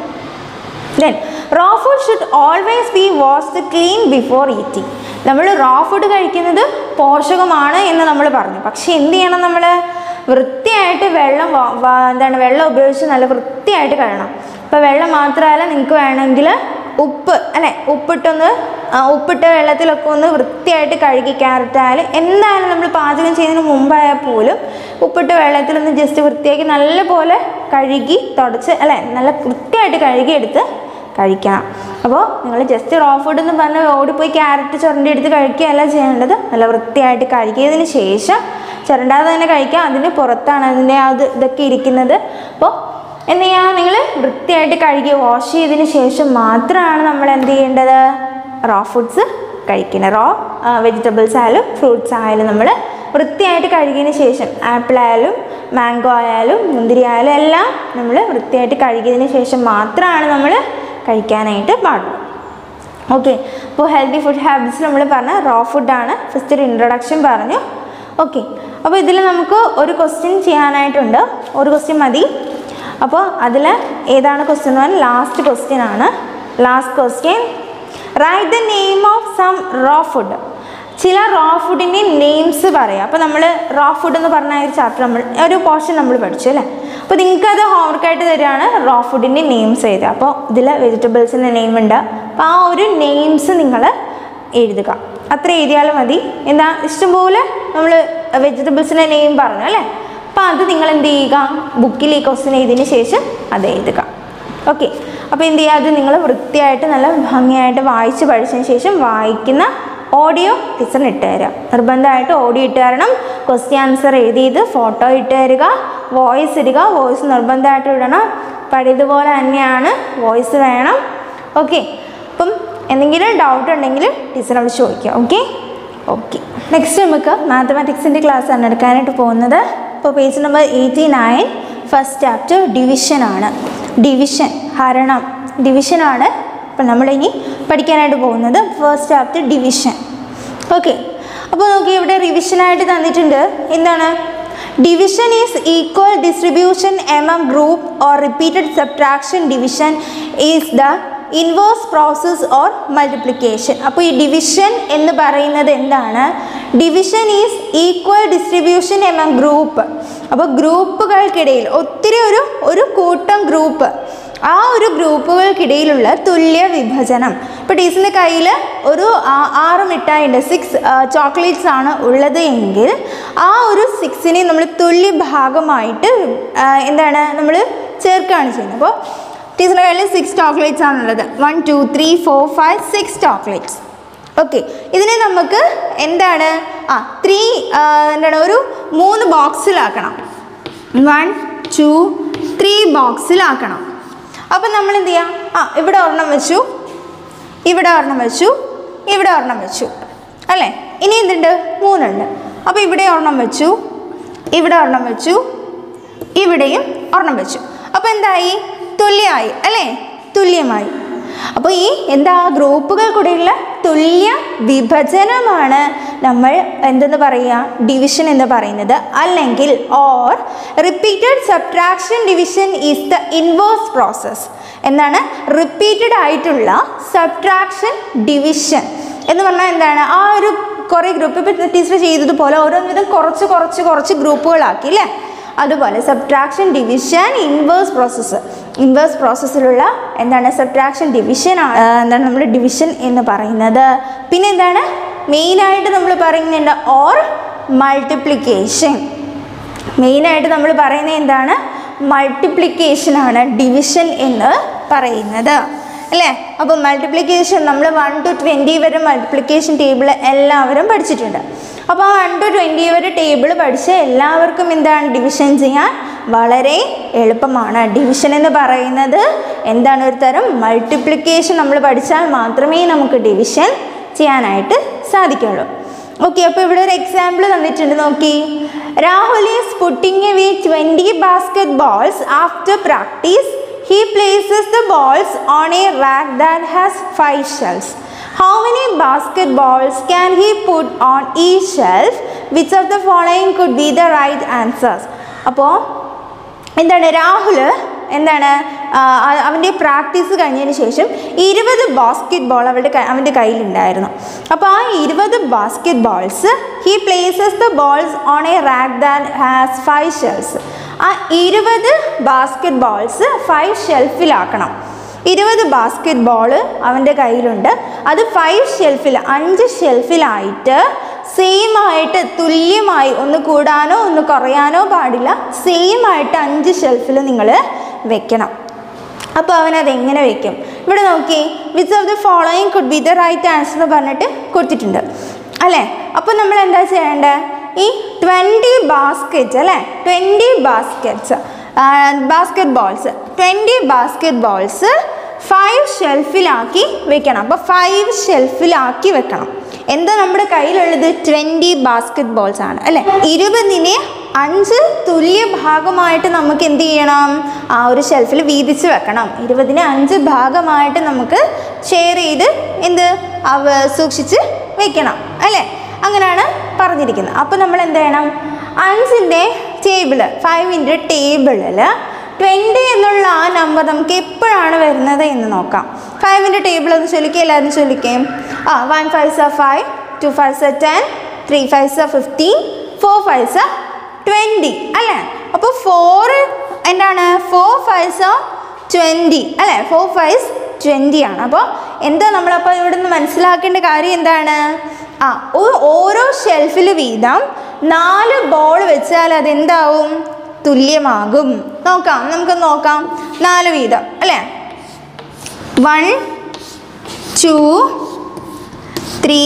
Speaker 1: then raw food should always be washed clean before eating നമ്മൾ റോ ഫുഡ് കഴിക്കുന്നത് പോഷകമാണ് എന്ന് നമ്മൾ പറഞ്ഞു പക്ഷേ എന്ത് ചെയ്യണം നമ്മൾ വൃത്തിയായിട്ട് വെള്ളം വാ- വാ- എന്താണ് വെള്ളം ഉപയോഗിച്ച് നല്ല വൃത്തിയായിട്ട് കഴുകണം ഇപ്പോൾ വെള്ളം മാത്രമല്ല നിങ്ങൾക്ക് വേണമെങ്കിൽ ഉപ്പ് അല്ലേ ഉപ്പിട്ടൊന്ന് ആ, ഉപ്പിട്ട വെള്ളത്തിലൊക്കെ ഒന്ന് വൃത്തിയായിട്ട് കഴുകി ക്യാരറ്റാൽ എന്തായാലും നമ്മൾ പാചകം ചെയ്യുന്നതിന് മുമ്പായാൽ പോലും ഉപ്പിട്ട വെള്ളത്തിലൊന്ന് ജസ്റ്റ് വൃത്തിയാക്കി നല്ലപോലെ കഴുകി തുടച്ച് അല്ലേ നല്ല വൃത്തിയായിട്ട് കഴുകിയെടുത്ത് കഴിക്കണം അപ്പോൾ നിങ്ങൾ ജസ്റ്റ് റോ ഫുഡ് എന്ന് പറഞ്ഞ് ഓടിപ്പോയി ക്യാരറ്റ് ചുരണ്ടി എടുത്ത് കഴിക്കുകയല്ല ചെയ്യേണ്ടത് നല്ല വൃത്തിയായിട്ട് കഴുകിയതിന് ശേഷം ചുരണ്ടാതെ തന്നെ കഴിക്കുക അതിന് പുറത്താണ് അതിൻ്റെ അത് ഇതൊക്കെ ഇരിക്കുന്നത് അപ്പോൾ എന്ത് ചെയ്യുക നിങ്ങൾ വൃത്തിയായിട്ട് കഴുകി വാഷ് ചെയ്തതിന് ശേഷം മാത്രമാണ് നമ്മൾ എന്ത് ചെയ്യേണ്ടത് റോ ഫുഡ്സ് കഴിക്കുന്നത് റോ വെജിറ്റബിൾസ് ആയാലും ഫ്രൂട്ട്സ് ആയാലും നമ്മൾ വൃത്തിയായിട്ട് കഴുകിയതിന് ശേഷം ആപ്പിൾ ആയാലും മാംഗോ ആയാലും മുന്തിരി ആയാലും എല്ലാം നമ്മൾ വൃത്തിയായിട്ട് കഴുകിയതിന് ശേഷം മാത്രമാണ് നമ്മൾ കഴിക്കാനായിട്ട് പാടുള്ളൂ ഓക്കെ അപ്പോൾ ഹെൽത്തി ഫുഡ് ഹാബിറ്റ്സ് നമ്മൾ പറഞ്ഞ റോ ഫുഡാണ് ഫസ്റ്റ് ഒരു ഇൻട്രൊഡക്ഷൻ പറഞ്ഞു ഓക്കെ അപ്പോൾ ഇതിൽ നമുക്ക് ഒരു ക്വസ്റ്റ്യൻ ചെയ്യാനായിട്ടുണ്ട് ഒരു ക്വസ്റ്റ്യൻ മതി അപ്പോൾ അതിൽ ഏതാണ് ക്വസ്റ്റ്യൻ എന്ന് പറഞ്ഞാൽ ലാസ്റ്റ് ക്വസ്റ്റ്യൻ ആണ് last question right the name of some raw food ചില റോ ഫുഡിൻ്റെ നെയിംസ് പറയാം അപ്പോൾ നമ്മൾ റോ ഫുഡ് എന്ന് പറഞ്ഞ ആ ഒരു ചാപ്റ്റർ നമ്മൾ ഒരു പോർഷൻ നമ്മൾ പഠിച്ചു അല്ലേ അപ്പോൾ നിങ്ങൾക്കത് ഹോംവർക്കായിട്ട് തരികയാണ് റോ ഫുഡിൻ്റെ നെയിംസ് എഴുതുക അപ്പോൾ ഇതിൽ വെജിറ്റബിൾസിൻ്റെ നെയിം ഉണ്ട് അപ്പോൾ ആ ഒരു നെയിംസ് നിങ്ങൾ എഴുതുക അത്ര എഴുതിയാലും മതി എന്താ ഇഷ്ടംപോലെ നമ്മൾ വെജിറ്റബിൾസിൻ്റെ നെയിം പറഞ്ഞു അല്ലേ അപ്പോൾ അത് നിങ്ങൾ എന്ത് ചെയ്യുക ബുക്കിൽ ഈ ക്വസ്റ്റ്യൻ എഴുതിയതിന് ശേഷം അത് എഴുതുക ഓക്കെ അപ്പോൾ എന്ത് ചെയ്യുക അത് നിങ്ങൾ വൃത്തിയായിട്ട് നല്ല ഭംഗിയായിട്ട് വായിച്ച് പഠിച്ചതിന് ശേഷം വായിക്കുന്ന ഓഡിയോ ടീച്ചറിന് ഇട്ട് തരിക നിർബന്ധമായിട്ട് ഓഡിയോ ഇട്ട് തരണം ക്വസ്റ്റ്യൻ ആൻസർ എഴുതിയത് ഫോട്ടോ ഇട്ട് തരിക വോയിസ് ഇടുക വോയിസ് നിർബന്ധമായിട്ട് ഇടണം പഴയതുപോലെ തന്നെയാണ് വോയിസ് വേണം ഓക്കെ അപ്പം എന്തെങ്കിലും ഡൗട്ട് ഉണ്ടെങ്കിൽ ടീച്ചറെ വിളിച്ച് ചോദിക്കുക ഓക്കെ ഓക്കെ നെക്സ്റ്റ് നമുക്ക് മാത്തമാറ്റിക്സിൻ്റെ ക്ലാസ് ആണ് എടുക്കാനായിട്ട് പോകുന്നത് ഇപ്പോൾ page number eighty nine first chapter ഡിവിഷനാണ് ഡിവിഷൻ ഹരണം ഡിവിഷനാണ് അപ്പോൾ നമ്മളിനി പഠിക്കാനായിട്ട് പോകുന്നത് ഫസ്റ്റ് ചാപ്റ്റർ ഡിവിഷൻ ഓക്കെ അപ്പോൾ നോക്കി ഇവിടെ റിവിഷനായിട്ട് തന്നിട്ടുണ്ട് എന്താണ് division is equal distribution among group or repeated subtraction division is the inverse process or multiplication അപ്പോൾ ഈ ഡിവിഷൻ എന്ന് പറയുന്നത് എന്താണ് division is equal distribution among group അപ്പോൾ ഗ്രൂപ്പുകൾക്കിടയിൽ ഒത്തിരി ഒരു ഒരു കൂട്ടം ഗ്രൂപ്പ് ആ ഒരു ഗ്രൂപ്പുകൾക്കിടയിലുള്ള തുല്യ വിഭജനം ഇപ്പോൾ ടീച്ചറിൻ്റെ കയ്യിൽ ഒരു ആ- ആറ് മിഠായി ഉണ്ട് സിക്സ് ചോക്ലേറ്റ്സ് ആണ് ഉള്ളത് എങ്കിൽ ആ ഒരു സിക്സിനെ നമ്മൾ തുല്യ ഭാഗമായിട്ട് ആ, എന്താണ് നമ്മൾ ചേർക്കുകയാണ് ചെയ്യുന്നത് അപ്പോൾ ടീച്ചറുടെ കയ്യിൽ സിക്സ് ചോക്ലേറ്റ്സ് ആണുള്ളത് one two three four five six chocolates okay ഇതിനെ നമുക്ക് എന്താണ് ആ ത്രീ എന്താണ് ഒരു മൂന്ന് ബോക്സിലാക്കണം വൺ ടു ത്രീ ബോക്സിലാക്കണം അപ്പം നമ്മൾ എന്ത് ചെയ്യാം ആ ഇവിടെ ഒരെണ്ണം വെച്ചു ഇവിടെ ഒരെണ്ണം വെച്ചു ഇവിടെ ഒരെണ്ണം വെച്ചു അല്ലേ ഇനി എന്തുണ്ട് മൂന്നുണ്ട് അപ്പോൾ ഇവിടെ ഒരെണ്ണം വെച്ചു ഇവിടെ ഒരെണ്ണം വെച്ചു ഇവിടെയും ഒരെണ്ണം വെച്ചു അപ്പോൾ എന്തായി തുല്യമായി അല്ലേ തുല്യമായി അപ്പോൾ ഈ എന്താ ഗ്രൂപ്പുകൾ കൂടെയുള്ള തുല്യ വിഭജനമാണ് നമ്മൾ എന്തെന്ന് പറയുക ഡിവിഷൻ എന്ന് പറയുന്നത് അല്ലെങ്കിൽ or repeated subtraction division is the inverse process എന്താണ് റിപ്പീറ്റഡ് ആയിട്ടുള്ള സബ്ട്രാക്ഷൻ ഡിവിഷൻ എന്ന് പറഞ്ഞാൽ എന്താണ് ആ ഒരു കുറേ ഗ്രൂപ്പ് ഇപ്പോൾ ടീച്ചർ ചെയ്തതുപോലെ ഓരോന്ന് വിധം കുറച്ച് കുറച്ച് കുറച്ച് ഗ്രൂപ്പുകളാക്കി അല്ലേ അതുപോലെ subtraction division inverse process inverse പ്രോസസ്സിലുള്ള എന്താണ് സബ്ട്രാക്ഷൻ ഡിവിഷൻ എന്താണ് നമ്മൾ ഡിവിഷൻ എന്ന് പറയുന്നത് പിന്നെ എന്താണ് മെയിനായിട്ട് നമ്മൾ പറയുന്നുണ്ട് ഓർ മൾട്ടിപ്ലിക്കേഷൻ മെയിനായിട്ട് നമ്മൾ പറയുന്നത് എന്താണ് മൾട്ടിപ്ലിക്കേഷൻ ആണ് ഡിവിഷൻ എന്ന് പറയുന്നത് അല്ലേ അപ്പോൾ മൾട്ടിപ്ലിക്കേഷൻ നമ്മൾ വൺ ടു ട്വൻറ്റി വരെ മൾട്ടിപ്ലിക്കേഷൻ ടേബിൾ എല്ലാവരും പഠിച്ചിട്ടുണ്ട് അപ്പോൾ ആ വൺ ടു ട്വൻറ്റി വരെ ടേബിൾ പഠിച്ച എല്ലാവർക്കും എന്താണ് ഡിവിഷൻ ചെയ്യാൻ വളരെ എളുപ്പമാണ് ഡിവിഷൻ എന്ന് പറയുന്നത് എന്താണ് ഒരു തരം മൾട്ടിപ്ലിക്കേഷൻ നമ്മൾ പഠിച്ചാൽ മാത്രമേ നമുക്ക് ഡിവിഷൻ ചെയ്യാനായിട്ട് സാധിക്കുള്ളൂ ഓക്കെ അപ്പോൾ ഇവിടെ ഒരു എക്സാമ്പിൾ തന്നിട്ടുണ്ട് നോക്കി Rahul is putting away twenty basket balls after practice he places the balls on a rack that has five shelves how many basket balls can he put on ഈ shelf which of the following could be the right answers അപ്പോൾ എന്താണ് രാഹുൽ എന്താണ് ആ, ആ- അവൻ്റെ practice കഴിഞ്ഞതിന് ശേഷം ഇരുപത് ബാസ്കറ്റ് ബോൾ അവരുടെ കൈ- അവൻ്റെ കയ്യിലുണ്ടായിരുന്നു അപ്പോൾ ആ ഇരുപത് basket balls he places the balls on a rack that has five shelves ആ ഇരുപത് ബാസ്കറ്റ് ബോൾസ് ഫൈവ് ഷെൽഫിലാക്കണം ഇരുപത് ബാസ്കറ്റ് ബോൾ അവൻ്റെ കയ്യിലുണ്ട് അത് ഫൈവ് ഷെൽഫിൽ അഞ്ച് ഷെൽഫിലായിട്ട് സെയിം ആയിട്ട് തുല്യമായി ഒന്ന് കൂടാനോ ഒന്ന് കുറയാനോ പാടില്ല സെയിം ആയിട്ട് അഞ്ച് ഷെൽഫിൽ നിങ്ങൾ വെക്കണം അപ്പോൾ അവൻ അതെങ്ങനെ വെക്കും ഇവിടെ നോക്കി which of the following could be the right answer എന്ന് പറഞ്ഞിട്ട് കൊടുത്തിട്ടുണ്ട് അല്ലേ അപ്പോൾ നമ്മൾ എന്താ ചെയ്യേണ്ടത് ഈ ട്വൻറ്റി ബാസ്ക്കറ്റ്സ് അല്ലേ twenty baskets basket balls twenty basket balls five ഷെൽഫിലാക്കി വെക്കണം അപ്പോൾ ഫൈവ് ഷെൽഫിലാക്കി വെക്കണം എന്താ നമ്മുടെ കയ്യിലുള്ളത് ട്വൻറ്റി ബാസ്ക്കറ്റ് ബോൾസ് ആണ് അല്ലേ ഇരുപതിനെ അഞ്ച് തുല്യ ഭാഗമായിട്ട് നമുക്ക് എന്ത് ചെയ്യണം ആ ഒരു ഷെൽഫിൽ വീതിച്ച് വെക്കണം ഇരുപതിനെ അഞ്ച് ഭാഗമായിട്ട് നമുക്ക് ഷെയർ ചെയ്ത് എന്ത് അവ സൂക്ഷിച്ച് വെക്കണം അല്ലേ അങ്ങനെയാണ് പറഞ്ഞിരിക്കുന്നത് അപ്പോൾ നമ്മൾ എന്ത് ചെയ്യണം അഞ്ചിൻ്റെ ടേബിൾ ഫൈവിൻ്റെ ടേബിളിൽ ട്വൻറ്റി എന്നുള്ള ആ നമ്പർ നമുക്ക് എപ്പോഴാണ് വരുന്നത് എന്ന് നോക്കാം ഫൈവിൻ്റെ ടേബിൾ ഒന്ന് ചൊല്ലിക്കുക എല്ലാവരും ചൊല്ലിക്കേ ആ one five is five two five is ten three five is fifteen four five is twenty അല്ലേ അപ്പോൾ ഫോർ എന്താണ് ഫോർ ഫൈവ് സ ട്വൻറ്റി അല്ലേ ഫോർ ഫൈവ് ട്വൻറ്റി ആണ് അപ്പോൾ എന്താ നമ്മളപ്പോൾ ഇവിടെ നിന്ന് മനസ്സിലാക്കേണ്ട കാര്യം എന്താണ് ആ ഓ- ഓരോ ഷെൽഫിൽ വീതം നാല് ബോൾ വെച്ചാൽ അതെന്താവും തുല്യമാകും നോക്കാം നമുക്ക് നോക്കാം നാല് വീതം അല്ലേ വൺ ടു ത്രീ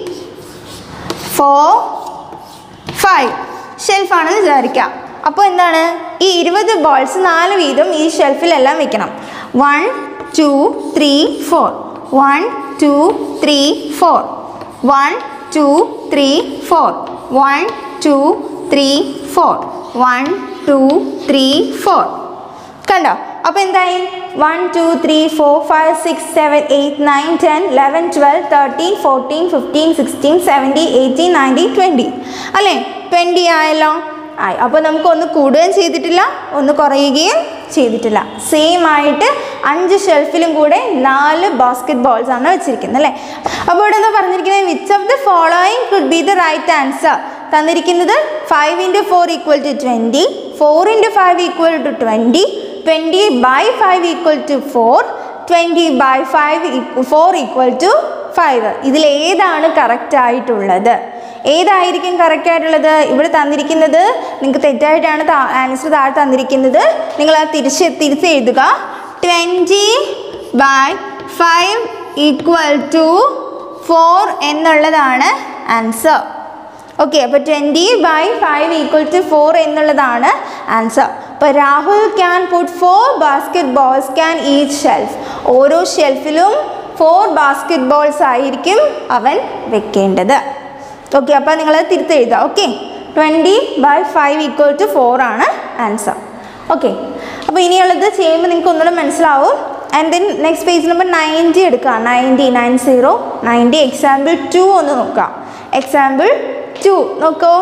Speaker 1: ഫോർ ഫൈവ് ഷെൽഫാണെന്ന് വിചാരിക്കാം അപ്പോൾ എന്താണ് ഈ ഇരുപത് ബോൾസ് നാല് വീതം ഈ ഷെൽഫിലെല്ലാം വെക്കണം one two three four one two three four one two three four one two three four one two three four കണ്ടോ അപ്പോൾ എന്തായി one two three four five six seven eight nine ten eleven twelve thirteen fourteen fifteen sixteen seventeen eighteen nineteen twenty അല്ലേ twenty ആയല്ലോ ആയി അപ്പോൾ നമുക്ക് ഒന്ന് കൂടുകയും ചെയ്തിട്ടില്ല ഒന്ന് കുറയുകയും ചെയ്തിട്ടില്ല സെയിം ആയിട്ട് അഞ്ച് ഷെൽഫിലും കൂടെ നാല് ബാസ്കറ്റ് ബോൾസ് ആണ് വെച്ചിരിക്കുന്നത് അല്ലേ അപ്പോൾ ഇവിടെ എന്താ പറഞ്ഞിരിക്കുന്നത് which of the following could be the right answer തന്നിരിക്കുന്നത് five into four equal to twenty four into five equal to twenty twenty by five equal to four twenty by five four equal to five ഇതിൽ ഏതാണ് correct ആയിട്ടുള്ളത് ഏതായിരിക്കും correct ആയിട്ടുള്ളത് ഇവിടെ തന്നിരിക്കുന്നത് നിങ്ങൾക്ക് തെറ്റായിട്ടാണ് answer താഴെ തന്നിരിക്കുന്നത് നിങ്ങൾ അത് തിരിച്ച് തിരിച്ച് എഴുതുക twenty by five equal to four എന്നുള്ളതാണ് ആൻസർ ഓക്കെ അപ്പോൾ twenty by five equal to four എന്നുള്ളതാണ് ആൻസർ അപ്പോൾ Rahul can put four basket balls can each shelf ഓരോ ഷെൽഫിലും ഫോർ ബാസ്കറ്റ് ബോൾസ് ആയിരിക്കും അവൻ വെക്കേണ്ടത് ഓക്കെ അപ്പോൾ നിങ്ങൾ തിരുത്തെഴുതുക okay twenty by five equal to four ആണ് ആൻസർ ഓക്കെ അപ്പോൾ ഇനിയുള്ളത് ചെയ്യുമ്പോൾ നിങ്ങൾക്ക് ഒന്നുകൂടെ മനസ്സിലാവും and then next page number ninety എടുക്കുക ninety nine zero ninety example two ഒന്ന് നോക്കാം എക്സാമ്പിൾ ടു നോക്കൂ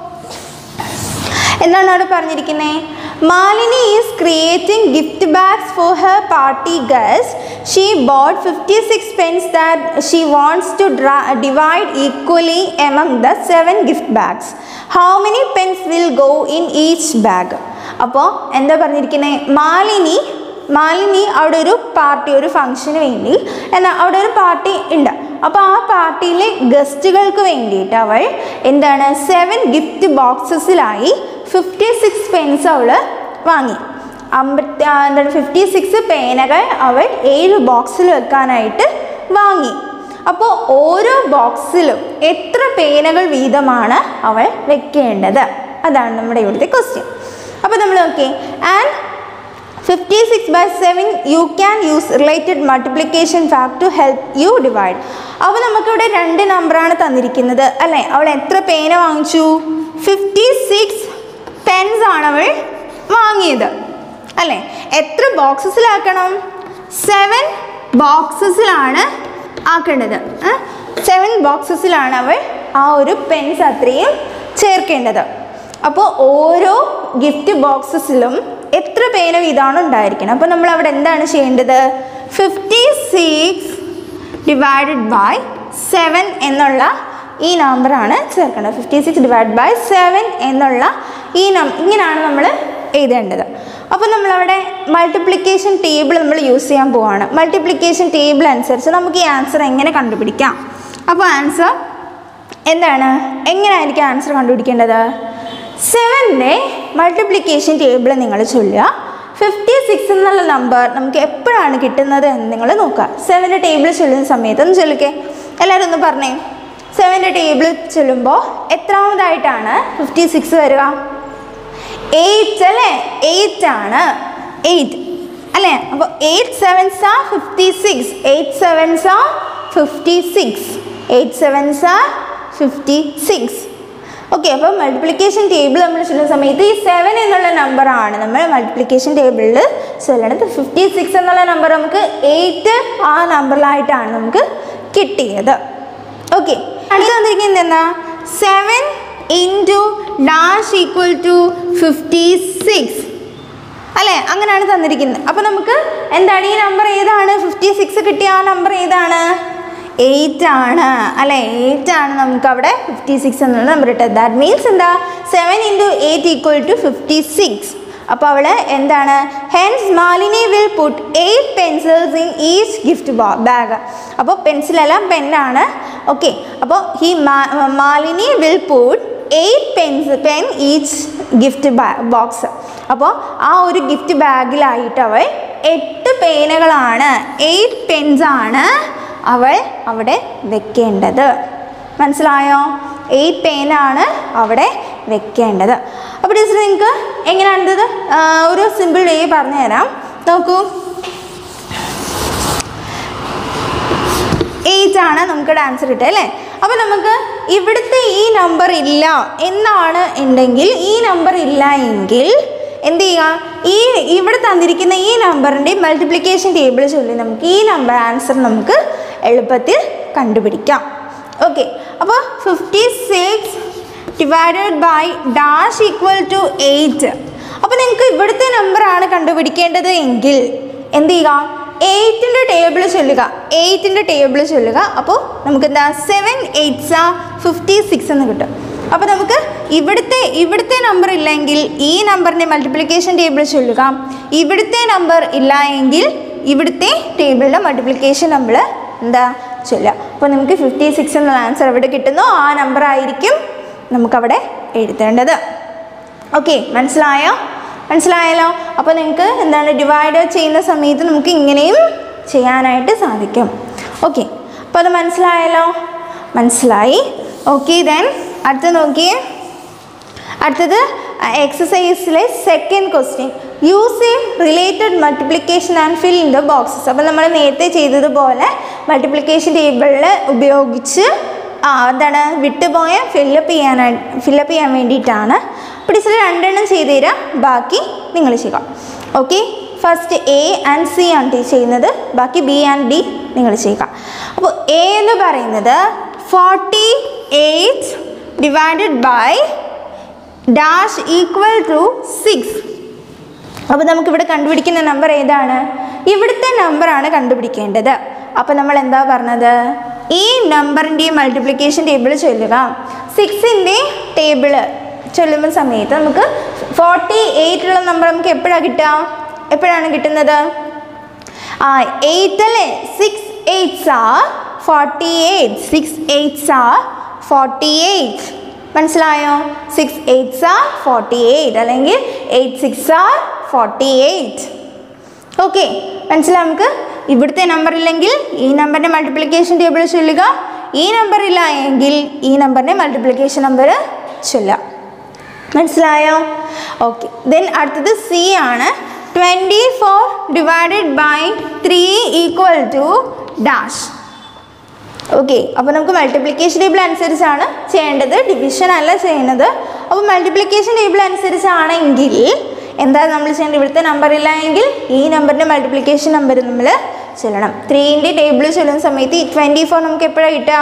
Speaker 1: എന്താണ് അവിടെ പറഞ്ഞിരിക്കുന്നത് Malini is creating gift bags for her party guest she bought fifty six pens that she wants to divide equally among the seven gift bags how many Pence will go in each bag അപ്പോൾ എന്താ പറഞ്ഞിരിക്കുന്നത് മാലിനി മാലിനി അവിടെ ഒരു party ഒരു ഫംഗ്ഷന് വേണ്ടി എന്നാൽ അവിടെ ഒരു പാർട്ടി ഉണ്ട് അപ്പോൾ ആ പാർട്ടിയിലെ ഗസ്റ്റുകൾക്ക് വേണ്ടിയിട്ട് അവൾ എന്താണ് സെവൻ ഗിഫ്റ്റ് ബോക്സസിലായി ഫിഫ്റ്റി സിക്സ് പെൻസ് അവൾ വാങ്ങി അമ്പത്തി ആ, എന്താണ് ഫിഫ്റ്റി സിക്സ് പേനകൾ അവൾ ഏഴ് ബോക്സിൽ വെക്കാനായിട്ട് വാങ്ങി അപ്പോൾ ഓരോ ബോക്സിലും എത്ര പേനകൾ വീതമാണ് അവൾ വെക്കേണ്ടത് അതാണ് നമ്മുടെ ഇവിടുത്തെ ക്വസ്റ്റ്യൻ അപ്പോൾ നമ്മൾ okay and fifty six by seven you can use related multiplication fact to help you divide അപ്പോൾ നമുക്കിവിടെ രണ്ട് നമ്പറാണ് തന്നിരിക്കുന്നത് അല്ലേ അവൾ എത്ര പേന വാങ്ങിച്ചു ഫിഫ്റ്റി സിക്സ് പെൻസ് ആണ് അവൾ വാങ്ങിയത് അല്ലേ എത്ര ബോക്സസിലാക്കണം സെവൻ ബോക്സസിലാണ് ആക്കേണ്ടത് സെവൻ ബോക്സസിലാണ് അവൾ ആ ഒരു പെൻസ് അത്രയും ചേർക്കേണ്ടത് അപ്പോൾ ഓരോ ഗിഫ്റ്റ് ബോക്സസിലും എത്ര പേന വീതമാണ് ഉണ്ടായിരിക്കണം അപ്പോൾ നമ്മൾ അവിടെ എന്താണ് ചെയ്യേണ്ടത് fifty six divided by seven എന്നുള്ള ഈ നമ്പറാണ് ചേർക്കേണ്ടത് fifty six divide by seven എന്നുള്ള ഈ നം ഇങ്ങനെയാണ് നമ്മൾ എഴുതേണ്ടത് അപ്പോൾ നമ്മളവിടെ മൾട്ടിപ്ലിക്കേഷൻ ടേബിൾ നമ്മൾ യൂസ് ചെയ്യാൻ പോവാണ് മൾട്ടിപ്ലിക്കേഷൻ ടേബിൾ അനുസരിച്ച് നമുക്ക് ഈ ആൻസർ എങ്ങനെ കണ്ടുപിടിക്കാം അപ്പോൾ ആൻസർ എന്താണ് എങ്ങനെയായിരിക്കും ആൻസർ കണ്ടുപിടിക്കേണ്ടത് സെവൻ്റെ മൾട്ടിപ്ലിക്കേഷൻ ടേബിൾ നിങ്ങൾ ചൊല്ലുക ഫിഫ്റ്റി സിക്സ് എന്നുള്ള നമ്പർ നമുക്ക് എപ്പോഴാണ് കിട്ടുന്നത് എന്ന് നിങ്ങൾ നോക്കുക സെവൻ്റെ ടേബിൾ ചൊല്ലുന്ന സമയത്ത് ഒന്ന് ചൊല്ലിക്കേ എല്ലാവരും ഒന്ന് പറഞ്ഞേ സെവൻ്റെ ടേബിൾ ചൊല്ലുമ്പോൾ എത്രാമതായിട്ടാണ് ഫിഫ്റ്റി സിക്സ് വരിക എയ്റ്റ് അല്ലേ എയ്റ്റ് ആണ് എയ്റ്റ് അല്ലേ അപ്പോൾ eight sevens are fifty six eight sevens are fifty six eight sevens are fifty six okay അപ്പോൾ മൾട്ടിപ്ലിക്കേഷൻ ടേബിൾ നമ്മൾ ചൊല്ലുന്ന സമയത്ത് ഈ സെവൻ എന്നുള്ള നമ്പറാണ് നമ്മൾ മൾട്ടിപ്ലിക്കേഷൻ ടേബിളിൽ ചൊല്ലണത് ഫിഫ്റ്റി സിക്സ് എന്നുള്ള നമ്പർ നമുക്ക് എയ്റ്റ് ആ നമ്പറിലായിട്ടാണ് നമുക്ക് കിട്ടിയത് ഓക്കെ അടുത്ത് വന്നിരിക്കുന്നത് എന്താ seven into dash equal to fifty six അല്ലേ അങ്ങനെയാണ് തന്നിരിക്കുന്നത് അപ്പോൾ നമുക്ക് എന്താണ് ഈ നമ്പർ ഏതാണ് ഫിഫ്റ്റി സിക്സ് കിട്ടിയ ആ നമ്പർ ഏതാണ് എയ്റ്റ് ആണ് അല്ലേ എയ്റ്റ് ആണ് നമുക്ക് അവിടെ ഫിഫ്റ്റി സിക്സ് എന്നുള്ള നമ്പർ ഇട്ടത് ദാറ്റ് മീൻസ് എന്താ seven into eight equal to fifty six അപ്പോൾ അവൾ എന്താണ് hence Malini will put eight pencils in each gift bag അപ്പോൾ പെൻസിലെല്ലാം പെന്നാണ് ഓക്കെ അപ്പോൾ ഈ Malini will put eight pens pen each gift box അപ്പോൾ ആ ഒരു ഗിഫ്റ്റ് ബാഗിലായിട്ട് അവൾ എട്ട് പേനകളാണ് എയ്റ്റ് പെൻസാണ് അവൾ അവിടെ വെക്കേണ്ടത് മനസ്സിലായോ എയ്റ്റ് പേനാണ് അവിടെ വെക്കേണ്ടത് അപ്പോൾ ടീച്ചർ നിങ്ങൾക്ക് എങ്ങനെയാണിത് ആ, ഒരു സിമ്പിൾ വേ പറഞ്ഞു തരാം നോക്കൂ എയ്റ്റ് ആണ് നമുക്ക് ആൻസർ കിട്ടുക അല്ലേ അപ്പോൾ നമുക്ക് ഇവിടുത്തെ ഈ നമ്പർ ഇല്ല എന്നാണ് ഉണ്ടെങ്കിൽ ഈ നമ്പർ ഇല്ല എങ്കിൽ എന്ത് ചെയ്യുക ഈ ഇവിടെ തന്നിരിക്കുന്ന ഈ നമ്പറിൻ്റെ മൾട്ടിപ്ലിക്കേഷൻ ടേബിൾ ചൊല്ലി നമുക്ക് ഈ നമ്പർ ആൻസർ നമുക്ക് എളുപ്പത്തിൽ കണ്ടുപിടിക്കാം ഓക്കെ അപ്പോൾ fifty six divided by dash equal to eight അപ്പോൾ നിങ്ങൾക്ക് ഇവിടുത്തെ നമ്പറാണ് കണ്ടുപിടിക്കേണ്ടത് എങ്കിൽ എന്ത് ചെയ്യുക എയ്റ്റിൻ്റെ ടേബിൾ ചൊല്ലുക എയ്റ്റിൻ്റെ ടേബിൾ ചൊല്ലുക അപ്പോൾ നമുക്ക് എന്താ seven eights are fifty six എന്ന് കിട്ടും അപ്പോൾ നമുക്ക് ഇവിടുത്തെ ഇവിടുത്തെ നമ്പർ ഇല്ലെങ്കിൽ ഈ നമ്പറിൻ്റെ മൾട്ടിപ്ലിക്കേഷൻ ടേബിൾ ചൊല്ലുക ഇവിടുത്തെ നമ്പർ ഇല്ല എങ്കിൽ ഇവിടുത്തെ ടേബിളിൻ്റെ മൾട്ടിപ്ലിക്കേഷൻ നമ്മൾ എന്താ ചൊല്ലുക അപ്പോൾ നമുക്ക് ഫിഫ്റ്റി സിക്സ് എന്നുള്ള ആൻസർ എവിടെ കിട്ടുന്നോ ആ നമ്പർ ആയിരിക്കും നമുക്കവിടെ എഴുതേണ്ടത് ഓക്കെ മനസ്സിലായോ മനസ്സിലായല്ലോ അപ്പോൾ നിങ്ങൾക്ക് എന്താണ് ഡിവൈഡ് ചെയ്യുന്ന സമയത്ത് നമുക്ക് ഇങ്ങനെയും ചെയ്യാനായിട്ട് സാധിക്കും ഓക്കെ അപ്പോൾ അത് മനസ്സിലായല്ലോ മനസ്സിലായി ഓക്കെ ദെൻ അടുത്ത നോക്കിയേ അടുത്തത് എക്സസൈസിലെ second question use a related multiplication and fill in the boxes അപ്പോൾ നമ്മൾ നേരത്തെ ചെയ്തതുപോലെ മൾട്ടിപ്ലിക്കേഷൻ ടേബിളിൽ ഉപയോഗിച്ച് ആ എന്താണ് വിട്ടുപോയ ഫില്ലപ്പ് ചെയ്യാനായി ഫില്ലപ്പ് ചെയ്യാൻ വേണ്ടിയിട്ടാണ് അപ്പോൾ ടീച്ചർ രണ്ടെണ്ണം ചെയ്ത് തരാം ബാക്കി നിങ്ങൾ ചെയ്യുക okay first A and C ആണ് ടീ ചെയ്യുന്നത് ബാക്കി ബി ആൻഡ് ഡി നിങ്ങൾ ചെയ്യുക അപ്പോൾ എ എന്ന് പറയുന്നത് forty eight divided by dash equal to six അപ്പോൾ നമുക്കിവിടെ കണ്ടുപിടിക്കുന്ന നമ്പർ ഏതാണ് ഇവിടുത്തെ നമ്പറാണ് കണ്ടുപിടിക്കേണ്ടത് അപ്പോൾ നമ്മൾ എന്താ പറഞ്ഞത് ഈ നമ്പറിൻ്റെ മൾട്ടിപ്ലിക്കേഷൻ ടേബിൾ ചൊല്ലുക സിക്സിൻ്റെ ടേബിള് ചൊല്ലുന്ന സമയത്ത് നമുക്ക് ഫോർട്ടി എയ്റ്റുള്ള നമ്പർ നമുക്ക് എപ്പോഴാണ് കിട്ടുക എപ്പോഴാണ് കിട്ടുന്നത് ആ എയ്റ്റ് അല്ലേ six eights are forty eight six eights are forty eight മനസ്സിലായോ six eights are forty eight അല്ലെങ്കിൽ eight six are forty eight okay മനസ്സിലായി നമുക്ക് ഇവിടുത്തെ നമ്പർ ഇല്ലെങ്കിൽ ഈ നമ്പറിൻ്റെ മൾട്ടിപ്ലിക്കേഷൻ ടേബിൾ ചൊല്ലുക ഈ നമ്പർ ഇല്ല എങ്കിൽ ഈ നമ്പറിൻ്റെ മൾട്ടിപ്ലിക്കേഷൻ നമ്പർ ചൊല്ലുക മനസ്സിലായോ ഓക്കെ ദെൻ അടുത്തത് സി ആണ് twenty four divided by three equal to dash okay അപ്പോൾ നമുക്ക് മൾട്ടിപ്ലിക്കേഷൻ ടേബിൾ അനുസരിച്ചാണ് ചെയ്യേണ്ടത് ഡിവിഷൻ അല്ല ചെയ്യുന്നത് അപ്പോൾ മൾട്ടിപ്ലിക്കേഷൻ ടേബിൾ അനുസരിച്ചാണെങ്കിൽ എന്താ നമ്മൾ ചെയ്യേണ്ടത് ഇവിടുത്തെ നമ്പർ ഇല്ല എങ്കിൽ ഈ നമ്പറിൻ്റെ മൾട്ടിപ്ലിക്കേഷൻ നമ്പർ നമ്മൾ ചെല്ലണം ത്രീൻ്റെ ടേബിൾ ചെല്ലുന്ന സമയത്ത് ഈ ട്വൻറ്റി ഫോർ നമുക്ക് എപ്പോഴാണ് കിട്ടുക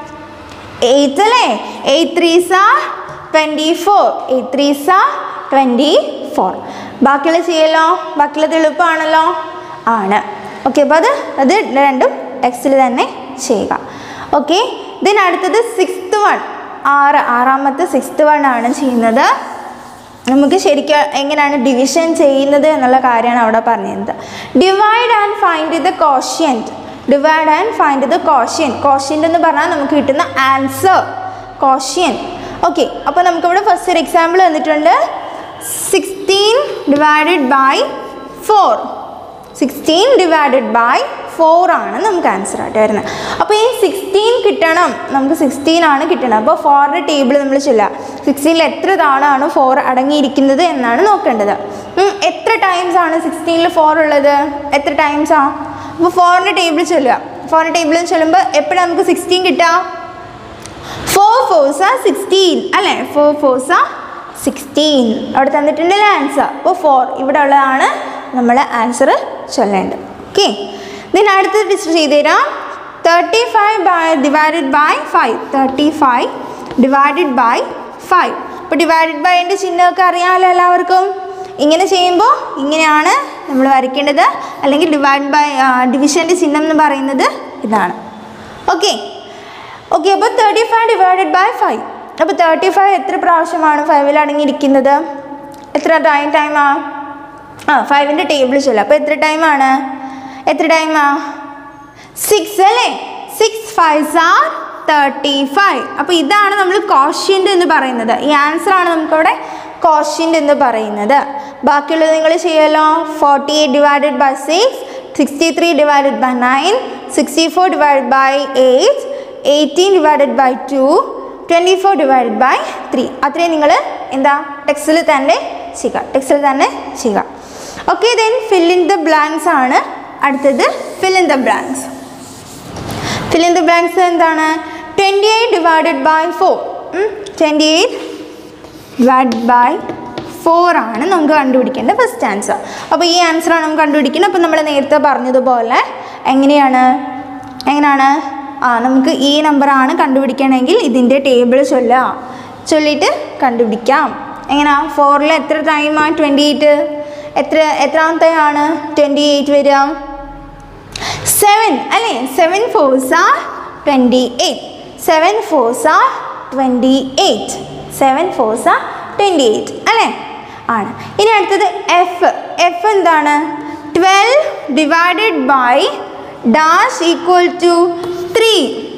Speaker 1: എയ്റ്റ് അല്ലേ eight threes are twenty four eight threes are twenty four ബാക്കിയുള്ള ചെയ്യല്ലോ ബാക്കിയുള്ളത് എളുപ്പമാണല്ലോ ആണ് ഓക്കെ അപ്പോൾ അത് അത് രണ്ടും ടെക്സ്റ്റിൽ തന്നെ ചെയ്യുക ഓക്കെ ദെൻ അടുത്തത് സിക്സ്ത് വൺ ആറ് ആറാമത്തെ സിക്സ്ത് വൺ ആണ് ചെയ്യുന്നത് നമുക്ക് ശരിക്കും എങ്ങനെയാണ് ഡിവിഷൻ ചെയ്യുന്നത് എന്നുള്ള കാര്യമാണ് അവിടെ പറഞ്ഞത് divide and find the quotient divide and find the quotient quotient എന്ന് പറഞ്ഞാൽ നമുക്ക് കിട്ടുന്ന ആൻസർ കോഷ്യൻ ഓക്കെ അപ്പോൾ നമുക്കിവിടെ ഫസ്റ്റ് ഒരു എക്സാമ്പിൾ തന്നിട്ടുണ്ട് sixteen divided by four sixteen divided by four ആണ് നമുക്ക് ആൻസർ ആയിട്ട് വരുന്നത് അപ്പോൾ ഈ സിക്സ്റ്റീൻ കിട്ടണം നമുക്ക് സിക്സ്റ്റീൻ ആണ് കിട്ടണം അപ്പോൾ ഫോറിൻ്റെ ടേബിൾ നമ്മൾ ചെല്ലുക സിക്സ്റ്റീനിൽ എത്ര തവണയാണ് ഫോർ അടങ്ങിയിരിക്കുന്നത് എന്നാണ് നോക്കേണ്ടത് ഉം, എത്ര ടൈംസ് ആണ് സിക്സ്റ്റീനിൽ ഫോർ ഉള്ളത് എത്ര ടൈംസാ അപ്പോൾ ഫോറിൻ്റെ ടേബിൾ ചെല്ലുക ഫോറിൻ്റെ ടേബിളിൽ ചെല്ലുമ്പോൾ എപ്പോഴാണ് നമുക്ക് സിക്സ്റ്റീൻ കിട്ടുക ഫോർ ഫോഴ്സ സിക്സ്റ്റീൻ അല്ലേ ഫോർ ഫോഴ്സ സിക്സ്റ്റീൻ അവിടെ തന്നിട്ടുണ്ടല്ലേ ആൻസർ അപ്പോൾ ഫോർ ഇവിടെ ഉള്ളതാണ് നമ്മൾ ആൻസർ ചൊല്ലേണ്ടത് ഓക്കെ ഇതിന് അടുത്തത് ഡിസ്റ്റർ ചെയ്ത് തരാം thirty five by divided by five thirty five divided by five ഇപ്പോൾ ഡിവൈഡഡ് ബൈ എൻ്റെ ചിഹ്നമൊക്കെ അറിയാമല്ലോ എല്ലാവർക്കും ഇങ്ങനെ ചെയ്യുമ്പോൾ ഇങ്ങനെയാണ് നമ്മൾ വരയ്ക്കേണ്ടത് അല്ലെങ്കിൽ ഡിവൈഡ് ബൈ ഡിവിഷൻ്റെ ചിഹ്നം എന്ന് പറയുന്നത് ഇതാണ് ഓക്കെ ഓക്കെ അപ്പോൾ thirty five divided by five അപ്പോൾ തേർട്ടി ഫൈവ് എത്ര പ്രാവശ്യമാണ് ഫൈവിൽ അടങ്ങിയിരിക്കുന്നത് എത്ര ടൈം ടൈമാ ആ ഫൈവിൻ്റെ ടേബിൾ ചൊല്ലാം അപ്പോൾ എത്ര ടൈമാണ് എത്ര ടൈമാ സിക്സ് അല്ലേ six five are thirty five അപ്പോൾ ഇതാണ് നമ്മൾ കോഷ്യൻ്റ് എന്ന് പറയുന്നത് ഈ ആൻസർ ആണ് നമുക്കവിടെ കോഷ്യൻ്റ് എന്ന് പറയുന്നത് ബാക്കിയുള്ളത് നിങ്ങൾ ചെയ്യുമല്ലോ forty eight divided by six sixty three divided by nine sixty four divided by eight eighteen divided by two twenty four divided by three അത്രയും നിങ്ങൾ എന്താ ടെക്സ്റ്റിൽ തന്നെ ചെയ്യുക ടെക്സ്റ്റിൽ തന്നെ ചെയ്യുക okay then fill in the blanks ആണ് അടുത്തത് fill in the blanks fill in the blanks എന്താണ് twenty eight divided by four twenty eight divide by four ആണ് നമുക്ക് കണ്ടുപിടിക്കേണ്ട ഫസ്റ്റ് ആൻസർ അപ്പോൾ ഈ ആൻസറാണ് നമുക്ക് കണ്ടുപിടിക്കുന്നത് അപ്പോൾ നമ്മൾ നേരത്തെ പറഞ്ഞതുപോലെ എങ്ങനെയാണ് എങ്ങനെയാണ് ആ നമുക്ക് ഈ നമ്പറാണ് കണ്ടുപിടിക്കണമെങ്കിൽ ഇതിൻ്റെ ടേബിൾ ചൊല്ലുക ചൊല്ലിയിട്ട് കണ്ടുപിടിക്കാം എങ്ങനെയാ ഫോറിൽ എത്ര ടൈമാണ് ട്വൻറ്റി എയ്റ്റ് എത്ര എത്രാമത്തെ ആണ് ട്വൻറ്റി എയ്റ്റ് വരിക സെവൻ അല്ലേ seven fours are twenty eight seven fours are twenty eight seven fours are twenty eight അല്ലേ ആണ് ഇനി അടുത്തത് എഫ് എഫ് എന്താണ് twelve divided by dash equal to three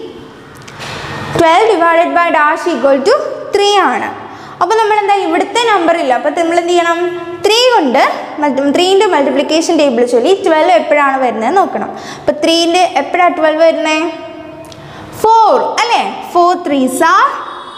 Speaker 1: twelve divided by dash equal to three ആണ് അപ്പോൾ നമ്മൾ എന്താ ഇവിടുത്തെ നമ്പർ ഇല്ല അപ്പോൾ നമ്മൾ എന്ത് ചെയ്യണം ത്രീ കൊണ്ട് ത്രീൻ്റെ മൾട്ടിപ്ലിക്കേഷൻ ടേബിൾ ചൊല്ലി ട്വൽവ് എപ്പോഴാണ് വരുന്നത് നോക്കണം അപ്പോൾ ത്രീൻ്റെ എപ്പോഴാണ് ട്വൽവ് വരുന്നത് ഫോർ അല്ലേ four threes are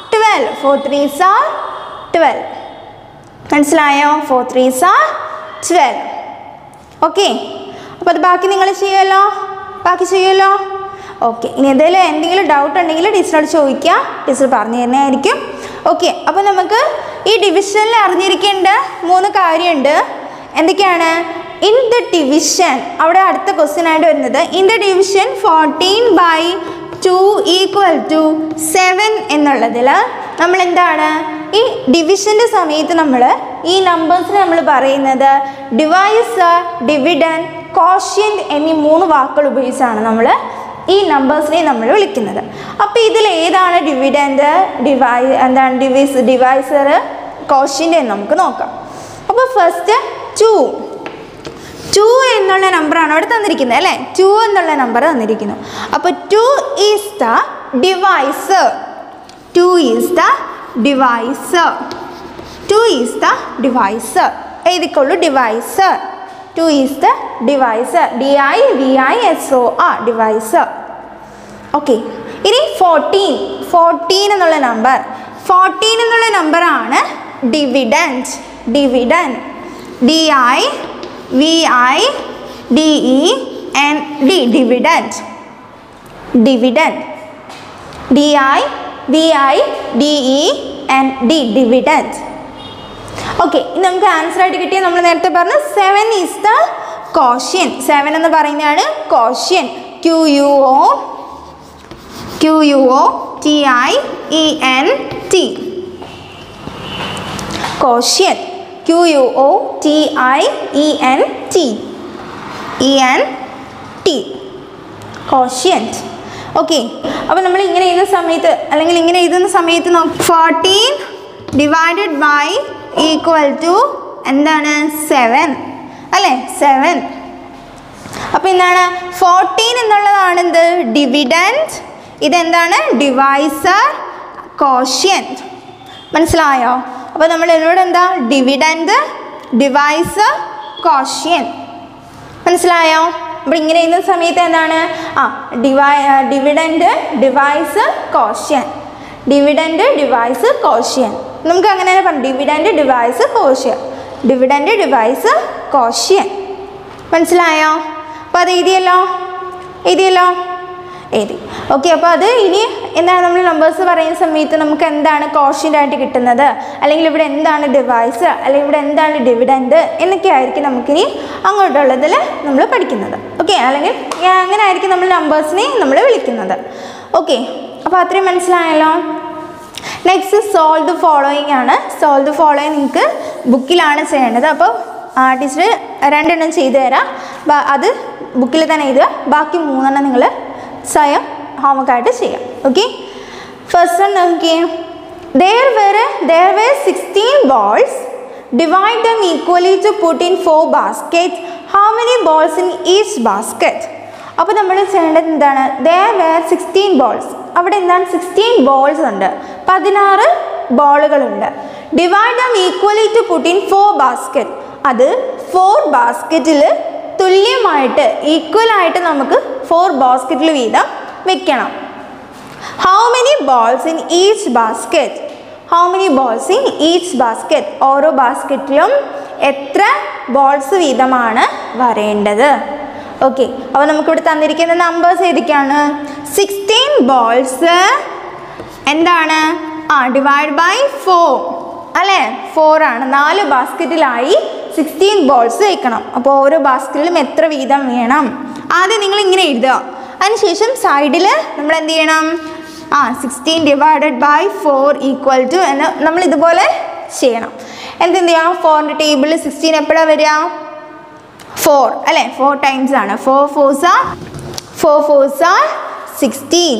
Speaker 1: twelve four threes are twelve മനസ്സിലായോ four threes are twelve okay അപ്പോൾ അത് ബാക്കി നിങ്ങൾ ചെയ്യുമല്ലോ ബാക്കി ചെയ്യുമല്ലോ ഓക്കെ ഇനി എന്തെങ്കിലും എന്തെങ്കിലും ഡൗട്ട് ഉണ്ടെങ്കിൽ ടീച്ചറോട് ചോദിക്കുക ടീച്ചർ പറഞ്ഞു തരുന്നതായിരിക്കും ഓക്കെ അപ്പോൾ നമുക്ക് ഈ ഡിവിഷനിൽ അറിഞ്ഞിരിക്കേണ്ട മൂന്ന് കാര്യമുണ്ട് എന്തൊക്കെയാണ് ഇൻ ദ ഡിവിഷൻ അവിടെ അടുത്ത ക്വസ്റ്റ്യൻ ആയിട്ട് വരുന്നത് in the division fourteen by two equal to seven എന്നുള്ളതിൽ നമ്മൾ എന്താണ് ഈ ഡിവിഷൻ്റെ സമയത്ത് നമ്മൾ ഈ നമ്പേഴ്സിന് നമ്മൾ പറയുന്നത് ഡിവൈസ് ഡിവിഡൻ കോഷ്യൻ്റ് എന്നീ മൂന്ന് വാക്കുകൾ ഉപയോഗിച്ചാണ് നമ്മൾ ഈ നമ്പേഴ്സിനെ നമ്മൾ വിളിക്കുന്നത് അപ്പോൾ ഇതിൽ ഏതാണ് ഡിവിഡൻറ്റ് ഡിവൈ എന്താണ് ഡിവൈസ് ഡിവൈസർ കോഷ്യൻ്റ് എന്ന് നമുക്ക് നോക്കാം അപ്പോൾ ഫസ്റ്റ് ടു ടു എന്നുള്ള നമ്പറാണ് അവിടെ തന്നിരിക്കുന്നത് അല്ലേ ടു എന്നുള്ള നമ്പർ തന്നിരിക്കുന്നു അപ്പോൾ two is the divisor two is the divisor two is the divisor എഴുതിക്കൊള്ളൂ divisor two is the divisor D I V I S O ആ ഡിവൈസ് ഓക്കെ ഇനി ഫോർട്ടീൻ ഫോർട്ടീൻ എന്നുള്ള നമ്പർ ഫോർട്ടീൻ എന്നുള്ള നമ്പറാണ് dividend dividend D I V I D E N D dividend dividend D I V I D E N D dividend okay ഇനി നമുക്ക് answer ആയിട്ട് കിട്ടിയ നമ്മൾ നേരത്തെ പറഞ്ഞു seven is the quotient seven എന്ന് പറയുന്നതാണ് quotient Q U O Q U O T I E N T quotient Q U O T I E N T E N T quotient okay അപ്പോൾ നമ്മൾ ഇങ്ങനെ എഴുതുന്ന സമയത്ത് അല്ലെങ്കിൽ ഇങ്ങനെ എഴുതുന്ന സമയത്ത് നോക്കി fourteen divided by equal to എന്താണ് സെവൻ അല്ലേ സെവൻ അപ്പോൾ എന്താണ് ഫോർട്ടീൻ എന്നുള്ളതാണ് എന്ത് ഡിവിഡൻറ്റ് ഇതെന്താണ് ഡിവൈസർ കോഷ്യൻറ്റ് മനസ്സിലായോ അപ്പോൾ നമ്മൾ എന്നോട് എന്താ ഡിവിഡൻറ്റ് ഡിവൈസ് കോഷ്യൻ മനസ്സിലായോ അപ്പോൾ ഇങ്ങനെ ചെയ്യുന്ന സമയത്ത് എന്താണ് ആ ഡിവൈ dividend divisor quotient dividend divisor quotient നമുക്ക് അങ്ങനെ തന്നെ പറയാം dividend divisor quotient dividend divisor quotient മനസ്സിലായോ അപ്പോൾ അത് എഴുതിയല്ലോ എഴുതിയല്ലോ എഴുതി ഓക്കെ അപ്പോൾ അത് ഇനി എന്താണ് നമ്മൾ നമ്പേഴ്സ് പറയുന്ന സമയത്ത് നമുക്ക് എന്താണ് കോഷ്യൻ്റ് ആയിട്ട് കിട്ടുന്നത് അല്ലെങ്കിൽ ഇവിടെ എന്താണ് ഡിവൈസ് അല്ലെങ്കിൽ ഇവിടെ എന്താണ് ഡിവിഡൻഡ് എന്നൊക്കെ ആയിരിക്കും നമുക്കിനി അങ്ങോട്ടുള്ളതിൽ നമ്മൾ പഠിക്കുന്നത് ഓക്കെ അല്ലെങ്കിൽ അങ്ങനെ ആയിരിക്കും നമ്മൾ നമ്പേഴ്സിനെ നമ്മൾ വിളിക്കുന്നത് ഓക്കെ അപ്പോൾ അത്രയും മനസ്സിലായല്ലോ നെക്സ്റ്റ് സോൾവ് ദ ഫോളോയിങ് ആണ് സോൾവ് ദ ഫോളോയിങ് നിങ്ങൾക്ക് ബുക്കിലാണ് ചെയ്യേണ്ടത് അപ്പോൾ ടീച്ചർ രണ്ടെണ്ണം ചെയ്തു തരാം ബ- അത് ബുക്കിൽ തന്നെ എഴുതുക ബാക്കി മൂന്നെണ്ണം നിങ്ങൾ സ്വയം homework ആയിട്ട് ചെയ്യാം ഓക്കെ ഫസ്റ്റ് വൺ നോക്കിയേ there were there were 16 balls divide them equally to put in four baskets how many balls in each basket അപ്പോൾ നമ്മൾ ചെയ്യേണ്ടത് എന്താണ് there were 16 balls അവിടെ എന്താണ് സിക്സ്റ്റീൻ ബോൾസ് ഉണ്ട് പതിനാറ് ബോളുകളുണ്ട് divide them equally to put in four basket അത് ഫോർ ബാസ്ക്കറ്റിൽ തുല്യമായിട്ട് ഈക്വൽ ആയിട്ട് നമുക്ക് ഫോർ ബാസ്ക്കറ്റിൽ വീതം വെക്കണം how many balls in each basket how many balls in each basket ഓരോ ബാസ്ക്കറ്റിലും എത്ര ബോൾസ് വീതമാണ് വരേണ്ടത് ഓക്കെ അപ്പോൾ നമുക്കിവിടെ തന്നിരിക്കുന്ന നമ്പേഴ്സ് ഏതൊക്കെയാണ് സിക്സ്റ്റീൻ ബോൾസ് എന്താണ് ആ ഡിവൈഡ് ബൈ ഫോർ അല്ലേ ഫോർ ആണ് നാല് ബാസ്ക്കറ്റിലായി സിക്സ്റ്റീൻ ബോൾസ് വെക്കണം അപ്പോൾ ഓരോ ബാസ്ക്കറ്റിലും എത്ര വീതം വേണം ആദ്യം നിങ്ങൾ ഇങ്ങനെ എഴുതുക അതിനുശേഷം സൈഡിൽ നമ്മൾ എന്ത് ചെയ്യണം ആ sixteen divided by four equal to എന്ന് നമ്മൾ ഇതുപോലെ ചെയ്യണം എന്തെന്ത് ചെയ്യാം ഫോറിൻ്റെ ടേബിളിൽ സിക്സ്റ്റീൻ എപ്പോഴാണ് വരിക ഫോർ അല്ലേ ഫോർ ടൈംസ് ആണ് four fours four fours sixteen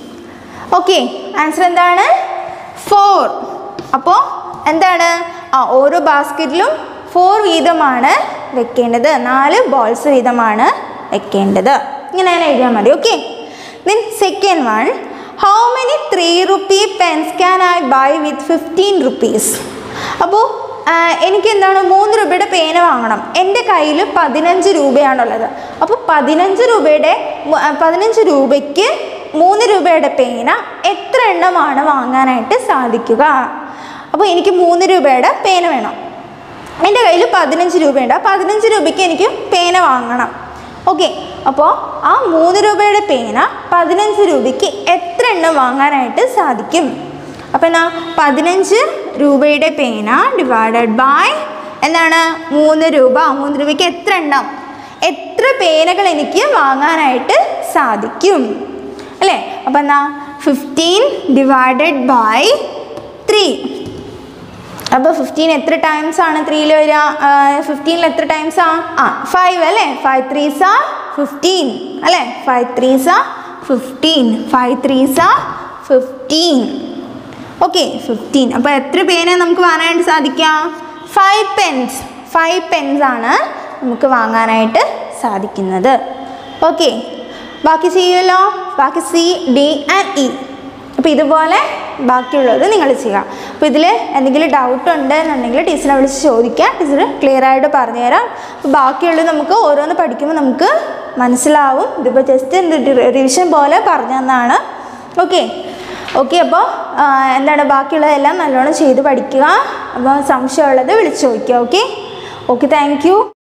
Speaker 1: okay answer എന്താണ് ഫോർ അപ്പോൾ എന്താണ് ആ ഓരോ ബാസ്ക്കറ്റിലും ഫോർ വീതമാണ് വെക്കേണ്ടത് നാല് ബോൾസ് വീതമാണ് വെക്കേണ്ടത് ഇങ്ങനെ തന്നെ എഴുതിയാൽ മതി okay then second one how many three rupee pens can I buy with fifteen rupees അപ്പോൾ എനിക്ക് എന്താണ് മൂന്ന് രൂപയുടെ പേന വാങ്ങണം എൻ്റെ കയ്യിൽ പതിനഞ്ച് രൂപയാണുള്ളത് അപ്പോൾ പതിനഞ്ച് രൂപയുടെ മു- ആ, പതിനഞ്ച് രൂപയ്ക്ക് മൂന്ന് രൂപയുടെ പേന എത്ര എണ്ണമാണ് വാങ്ങാനായിട്ട് സാധിക്കുക അപ്പോൾ എനിക്ക് മൂന്ന് രൂപയുടെ പേന വേണം എൻ്റെ കയ്യിൽ പതിനഞ്ച് രൂപയുണ്ട് ആ പതിനഞ്ച് രൂപയ്ക്ക് എനിക്ക് പേന വാങ്ങണം ഓക്കെ അപ്പോൾ ആ മൂന്ന് രൂപയുടെ പേന പതിനഞ്ച് രൂപയ്ക്ക് എത്ര എണ്ണം വാങ്ങാനായിട്ട് സാധിക്കും അപ്പോൾ എന്നാ പതിനഞ്ച് രൂപയുടെ പേന ഡിവൈഡഡ് ബൈ എന്താണ് മൂന്ന് രൂപ മൂന്ന് രൂപയ്ക്ക് എത്ര എണ്ണം എത്ര പേനകൾ എനിക്ക് വാങ്ങാനായിട്ട് സാധിക്കും അല്ലേ അപ്പോൾ എന്നാ ഫിഫ്റ്റീൻ ഡിവൈഡഡ് ബൈ ത്രീ അപ്പോൾ ഫിഫ്റ്റീൻ എത്ര ടൈംസ് ആണ് ത്രീയിൽ വരിക ഫിഫ്റ്റീനിൽ എത്ര ടൈംസ് ആ ആ ഫൈവ് അല്ലേ ഫൈവ് ത്രീസ ഫിഫ്റ്റീൻ അല്ലേ five threes fifteen five threes fifteen okay fifteen അപ്പോൾ എത്ര പേന നമുക്ക് വാങ്ങാനായിട്ട് സാധിക്കാം ഫൈവ് പെൻസ് ഫൈവ് പെൻസ് ആണ് നമുക്ക് വാങ്ങാനായിട്ട് സാധിക്കുന്നത് ഓക്കെ ബാക്കി ചെയ്യുമല്ലോ ബാക്കി സി ഡി ആൻഡ് ഇ അപ്പോൾ ഇതുപോലെ ബാക്കിയുള്ളത് നിങ്ങൾ ചെയ്യുക അപ്പോൾ ഇതിൽ എന്തെങ്കിലും ഡൗട്ട് ഉണ്ട് എന്നുണ്ടെങ്കിൽ ടീച്ചറിനെ വിളിച്ച് ചോദിക്കുക ടീച്ചർ ക്ലിയർ ആയിട്ട് പറഞ്ഞുതരാം അപ്പോൾ ബാക്കിയുള്ളത് നമുക്ക് ഓരോന്ന് പഠിക്കുമ്പോൾ നമുക്ക് മനസ്സിലാവും ഇതിപ്പോൾ ജസ്റ്റ് റിവിഷൻ പോലെ പറഞ്ഞു തന്നാണ് ഓക്കെ ഓക്കെ അപ്പോൾ എന്താണ് ബാക്കിയുള്ളതെല്ലാം നല്ലോണം ചെയ്ത് പഠിക്കുക അപ്പോൾ സംശയമുള്ളത് വിളിച്ച് ചോദിക്കുക ഓക്കെ ഓക്കെ താങ്ക് യു